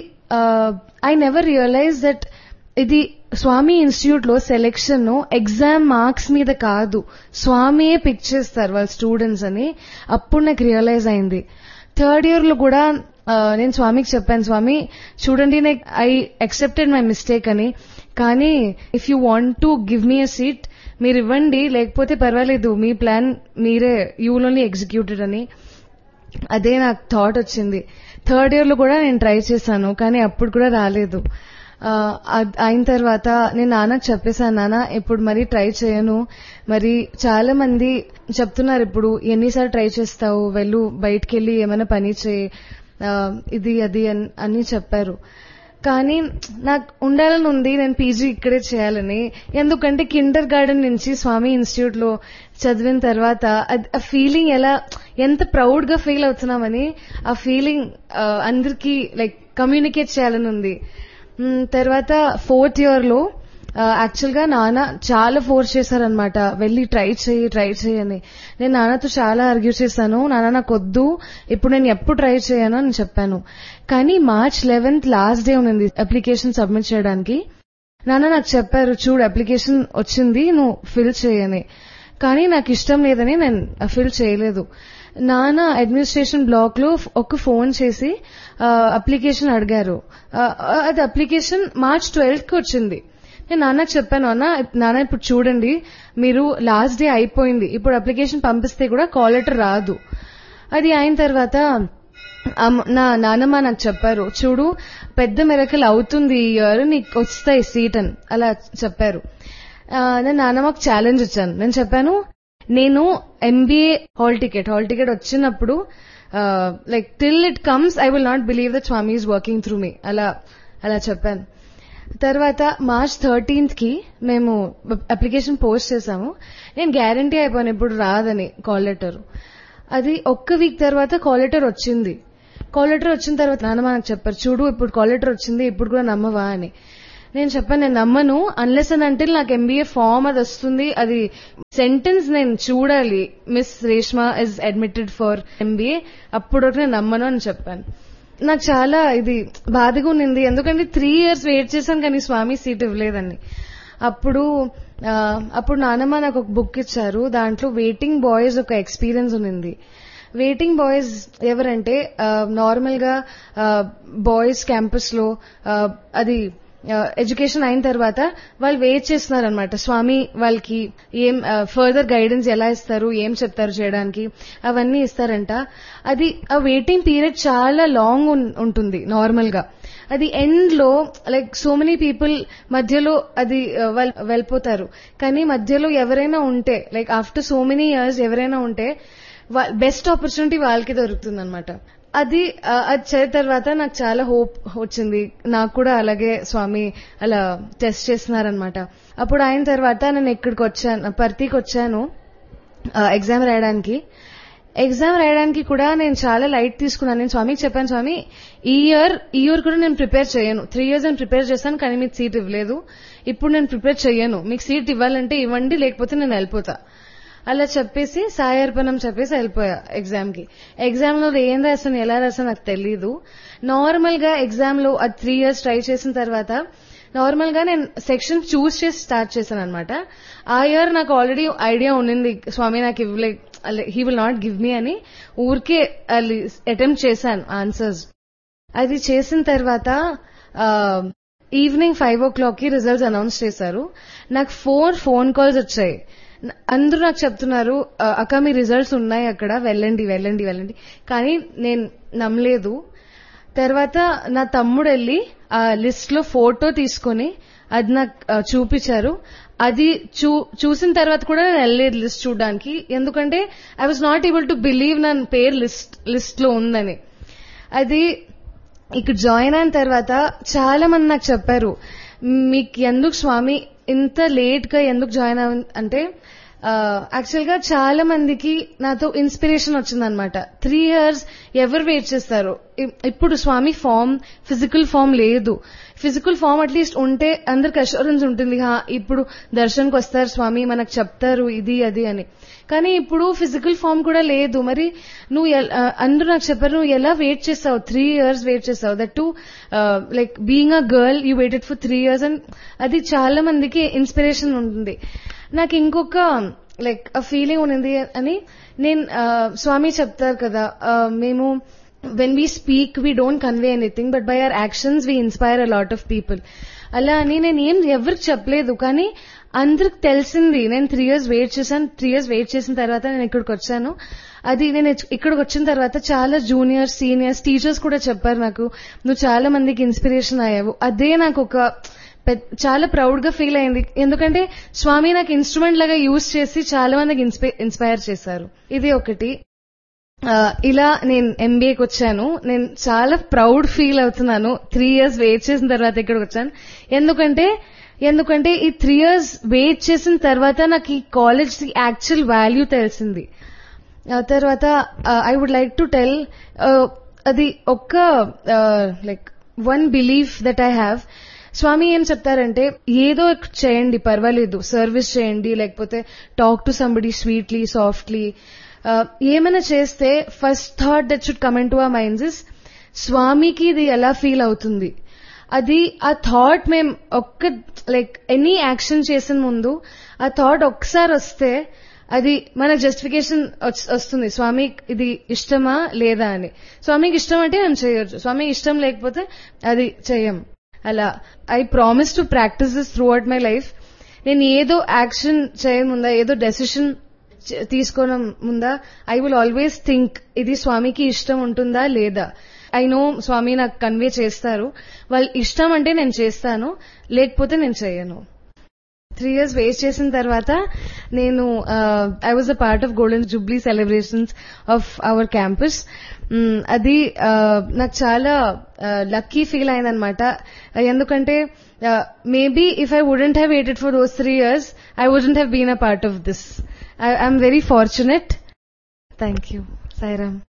ఐ నెవర్ రియలైజ్ దట్ ఇది స్వామి ఇన్స్టిట్యూట్ లో సెలెక్షన్ ఎగ్జామ్ మార్క్స్ మీద కాదు స్వామియే పిక్ చేస్తారు వాళ్ళ స్టూడెంట్స్ అని అప్పుడు నాకు రియలైజ్ అయింది థర్డ్ ఇయర్ లో కూడా ఆ, నేను స్వామికి చెప్పాను స్వామి చూడండి నేను ఐ అక్సెప్టెడ్ మై మిస్టేక్ అని కానీ if you want to give me a seat మీరు ఇవ్వండి లేకపోతే పర్వాలేదు మీ ప్లాన్ మీరే యూలోని ఎగ్జిక్యూటెడ్ అని అదే నాకు థాట్ వచ్చింది థర్డ్ ఇయర్ లో కూడా నేను ట్రై చేశాను కానీ అప్పుడు కూడా రాలేదు ఆ, అద్- అయిన తర్వాత నేను నాన్నకు చెప్పేశాను నాన్న ఇప్పుడు మరి ట్రై చేయను మరి చాలా మంది చెప్తున్నారు ఇప్పుడు ఎన్నిసార్లు ట్రై చేస్తావు వెళ్ళు బయటికి వెళ్ళి ఏమైనా పని చేయి ఆ, ఇది అది అన్- అని చెప్పారు కానీ నాకు ఉండాలని ఉంది నేను పీజీ ఇక్కడే చేయాలని ఎందుకంటే కిండర్ గార్డెన్ నుంచి స్వామి ఇన్స్టిట్యూట్ లో చదివిన తర్వాత అది- ఆ ఫీలింగ్ ఎలా ఎంత ప్రౌడ్ గా ఫీల్ అవుతున్నామని ఆ ఫీలింగ్ అందరికీ లైక్ కమ్యూనికేట్ చేయాలని ఉంది మ్, తర్వాత ఫోర్త్ ఇయర్ లో యాక్చువల్ గా నాన్న చాలా ఫోర్స్ చేశారనమాట వెళ్ళి ట్రై చేయి ట్రై చేయి అని నేను నాన్నతో చాలా ఆర్గ్యూ చేశాను నాన్న నాకు వద్దు ఇప్పుడు నేను ఎప్పుడు ట్రై చేయను అని చెప్పాను కానీ మార్చ్ లెవెన్త్ లాస్ట్ డే ఉంది అప్లికేషన్ సబ్మిట్ చేయడానికి నాన్న నాకు చెప్పారు చూడు అప్లికేషన్ వచ్చింది నువ్వు ఫిల్ చేయని కానీ నాకు ఇష్టం లేదని నేను ఫిల్ చేయలేదు నాన్న అడ్మినిస్ట్రేషన్ బ్లాక్ లో ఒక ఫోన్ చేసి అప్లికేషన్ అడిగారు ఆ, అది అప్లికేషన్ మార్చ్ ట్వెల్త్ కి వచ్చింది నేను నాన్నకు చెప్పాను అన్న నాన్న ఇప్పుడు చూడండి మీరు లాస్ట్ డే అయిపోయింది ఇప్పుడు అప్లికేషన్ పంపిస్తే కూడా కాల్ లెటర్ రాదు అది అయిన తర్వాత అమ్మ- నా నానమ్మ నాకు చెప్పారు చూడు పెద్ద మెరకలు అవుతుంది ఈ ఇయర్ నీకు వస్తాయి సీట్ అని అలా చెప్పారు ఆ, నేను నానమ్మకు ఛాలెంజ్ ఇచ్చాను నేను చెప్పాను నేను MBA hall ticket hall ticket వచ్చినప్పుడు like till it comes I will not believe that Swami is working through me అలా అలా చెప్పాను తర్వాత మార్చ్ థర్టీన్త్ కి మేము అప్లికేషన్ పోస్ట్ చేసాము నేను గ్యారంటీ అయిపోయాను ఇప్పుడు రాదని కాల్ లెటర్ అది ఒక్క వీక్ తర్వాత కాల్ లెటర్ వచ్చింది కాల్ లెటర్ వచ్చిన తర్వాత నాన్న నాకు చెప్పారు చూడు ఇప్పుడు కాల్ లెటర్ వచ్చింది ఇప్పుడు కూడా నమ్మవా అని నేను చెప్పాను నేను నమ్మను అన్లెస్ అని అంటే నాకు ఎంబీఏ ఫామ్ అది వస్తుంది అది సెంటెన్స్ నేను చూడాలి miss Reshma is admitted for MBA అప్పుడు వరకు నేను నమ్మను అని చెప్పాను నాకు చాలా ఇది బాధగా ఉన్నింది ఎందుకంటే త్రీ ఇయర్స్ వెయిట్ చేశాను కానీ స్వామి సీట్ ఇవ్వలేదండి అప్పుడు ఆ, అప్పుడు నానమ్మ నాకు ఒక బుక్ ఇచ్చారు దాంట్లో వెయిటింగ్ బాయ్స్ ఒక ఎక్స్పీరియన్స్ ఉన్నింది వెయిటింగ్ బాయ్స్ ఎవరంటే నార్మల్ గా బాయ్స్ క్యాంపస్ లో ఆ, అది ఎడ్యుకేషన్ అయిన తర్వాత వాళ్ళు వెయిట్ చేస్తున్నారు అనమాట స్వామి వాళ్ళకి ఏం ఫర్దర్ గైడెన్స్ ఎలా ఇస్తారు ఏం చెప్తారు చేయడానికి అవన్నీ ఇస్తారంట అది ఆ వెయిటింగ్ పీరియడ్ చాలా లాంగ్ ఉంటుంది నార్మల్ గా అది ఎండ్ లో లైక్ సో మెనీ పీపుల్ మధ్యలో అది ఆ, వాళ్ళు వెళ్ళిపోతారు కానీ మధ్యలో ఎవరైనా ఉంటే like after so many years ఎవరైనా ఉంటే బెస్ట్ ఆపర్చునిటీ వాళ్ళకి దొరుకుతుంది అనమాట అది ఆ, అది చేసిన తర్వాత నాకు చాలా హోప్ వచ్చింది నాకు కూడా అలాగే స్వామి అలా టెస్ట్ చేస్తున్నారనమాట అప్పుడు అయిన తర్వాత నేను ఇక్కడికి వచ్చాను పర్తికి వచ్చాను ఎగ్జామ్ రాయడానికి ఎగ్జామ్ రాయడానికి కూడా నేను చాలా లైట్ తీసుకున్నాను నేను స్వామికి చెప్పాను స్వామి ఈ ఇయర్ ఈ ఇయర్ కూడా నేను ప్రిపేర్ చేయను త్రీ ఇయర్స్ నేను ప్రిపేర్ చేస్తాను కానీ మీకు సీట్ ఇవ్వలేదు ఇప్పుడు నేను ప్రిపేర్ చేయను మీకు సీట్ ఇవ్వాలంటే ఇవ్వండి లేకపోతే నేను వెళ్ళిపోతా అలా చెప్పేసి సాయార్పణం చెప్పేసి వెళ్ళిపోయా ఎగ్జామ్ కి ఎగ్జామ్ లో ఏం రాసాను ఎలా రాసాను నాకు తెలీదు నార్మల్ గా ఎగ్జామ్ లో అది త్రీ ఇయర్స్ ట్రై చేసిన తర్వాత నార్మల్ గా నేను సెక్షన్ చూస్ చేసి స్టార్ట్ చేశాను అనమాట ఆ ఇయర్ నాకు ఆల్రెడీ ఐడియా ఉన్నింది స్వామి నాకు ఇవ్వలే he will not give me అని ఊరికే అటెంప్ట్ చేశాను ఆన్సర్స్ అది చేసిన తర్వాత ఈవినింగ్ ఫైవ్ ఓ క్లాక్ కి రిజల్ట్స్ అనౌన్స్ చేశారు నాకు ఫోర్ ఫోన్ కాల్స్ వచ్చాయి న- అందరూ నాకు చెప్తున్నారు "ఆ, అక్క మీ రిజల్ట్స్ ఉన్నాయి అక్కడ వెళ్ళండి వెళ్ళండి వెళ్ళండి కానీ నేను నమ్మలేదు తర్వాత నా తమ్ముడు వెళ్ళి ఆ లిస్ట్ లో ఫోటో తీసుకొని అది నాకు ఆ, చూపించారు అది చూ చూసిన తర్వాత కూడా నేను వెళ్ళలేదు లిస్ట్ చూడడానికి ఎందుకంటే I was not able to believe నా పేరు లిస్ట్ లిస్ట్ లో ఉందని అది ఇక్కడ జాయిన్ అయిన తర్వాత చాలా మంది నాకు చెప్పారు మీకు ఎందుకు స్వామి ఇంత లేట్ గా ఎందుకు జాయిన్ అవ అంటే యాక్చువల్ గా చాలా మందికి నాతో ఇన్స్పిరేషన్ వచ్చిందనమాట త్రీ ఇయర్స్ ఎవరు వెయిట్ చేస్తారు ఇ- ఇప్పుడు స్వామి ఫామ్ ఫిజికల్ ఫామ్ లేదు ఫిజికల్ ఫామ్ అట్లీస్ట్ ఉంటే అందరికి అష్యూరెన్స్ ఉంటుంది "హా, ఇప్పుడు దర్శన్కి వస్తారు స్వామి మనకు చెప్తారు ఇది అది అని కానీ ఇప్పుడు ఫిజికల్ ఫామ్ కూడా లేదు మరి నువ్వు ఎల్- ఆ, అందరూ నాకు చెప్పారు నువ్వు ఎలా వెయిట్ చేస్తావు త్రీ ఇయర్స్ వెయిట్ చేస్తావు that to like being a girl you waited for three years and అది చాలా మందికి ఇన్స్పిరేషన్ ఉంటుంది నాకు ఇంకొక లైక్ ఆ ఫీలింగ్ ఉన్నది అని నేను ఆ, స్వామి చెప్తారు కదా ఆ, మేము when we speak we don't convey anything but by our actions we inspire a lot of people అలా అని నేను ఏం ఎవరికి చెప్పలేదు కానీ అందరికి తెలిసింది నేను త్రీ ఇయర్స్ వెయిట్ చేశాను త్రీ ఇయర్స్ వెయిట్ చేసిన తర్వాత నేను ఇక్కడికి వచ్చాను అది నేను ఇచ్- ఇక్కడికి వచ్చిన తర్వాత చాలా జూనియర్స్ సీనియర్స్ టీచర్స్ కూడా చెప్పారు నాకు నువ్వు చాలా మందికి ఇన్స్పిరేషన్ అయ్యావు అదే నాకు ఒక పెద్ద- చాలా ప్రౌడ్ గా ఫీల్ అయింది ఎందుకంటే స్వామి నాకు ఇన్స్ట్రుమెంట్ లాగా యూజ్ చేసి చాలా మందికి ఇన్స్పై- ఇన్స్పైర్ చేశారు ఇది ఒకటి ఆ, ఇలా నేను ఎంబీఏకి వచ్చాను నేను చాలా ప్రౌడ్ ఫీల్ అవుతున్నాను త్రీ ఇయర్స్ వెయిట్ చేసిన తర్వాత ఇక్కడికి వచ్చాను ఎందుకంటే ఎందుకంటే ఈ త్రీ ఇయర్స్ వెయిట్ చేసిన తర్వాత నాకు ఈ కాలేజ్ యాక్చువల్ వాల్యూ తెలిసింది ఆ తర్వాత I would like to tell అది ఒక్క like one belief that I have Swami ఏం చెప్తారంటే ఏదో ఒకటి చేయండి పర్వాలేదు సర్వీస్ చేయండి లేకపోతే talk to somebody sweetly softly ఏమైనా చేస్తే first thought that should come in to our minds is స్వామికి ఇది ఎలా ఫీల్ అవుతుంది అది ఆ థాట్ మేం ఒక్క లైక్ ఎనీ యాక్షన్ చేసిన ముందు ఆ థాట్ ఒక్కసారి వస్తే అది మన జస్టిఫికేషన్ వస్తుంది స్వామి ఇది ఇష్టమా లేదా అని స్వామికి ఇష్టం అంటే మేము చేయొచ్చు స్వామికి ఇష్టం లేకపోతే అది చెయ్యం అలా I promise to practice this through my life నేను ఏదో యాక్షన్ చేయముందా ఏదో డెసిషన్ తీసుకోవడం ముందా ఐ విల్ ఆల్వేస్ థింక్ ఇది స్వామికి ఇష్టం ఉంటుందా లేదా ఐ నో స్వామి నాకు కన్వే చేస్తారు వాళ్ళు ఇష్టం అంటే నేను చేస్తాను లేకపోతే నేను చేయను త్రీ ఇయర్స్ వేస్ట్ చేసిన తర్వాత నేను I was a part of golden jubilee celebrations of our campus అది uh, నాకు చాలా లక్కీ ఫీల్ అయిందనమాట ఎందుకంటే maybe if I wouldn't have waited for those three years I wouldn't have been a part of this I'm very fortunate thank you Sairam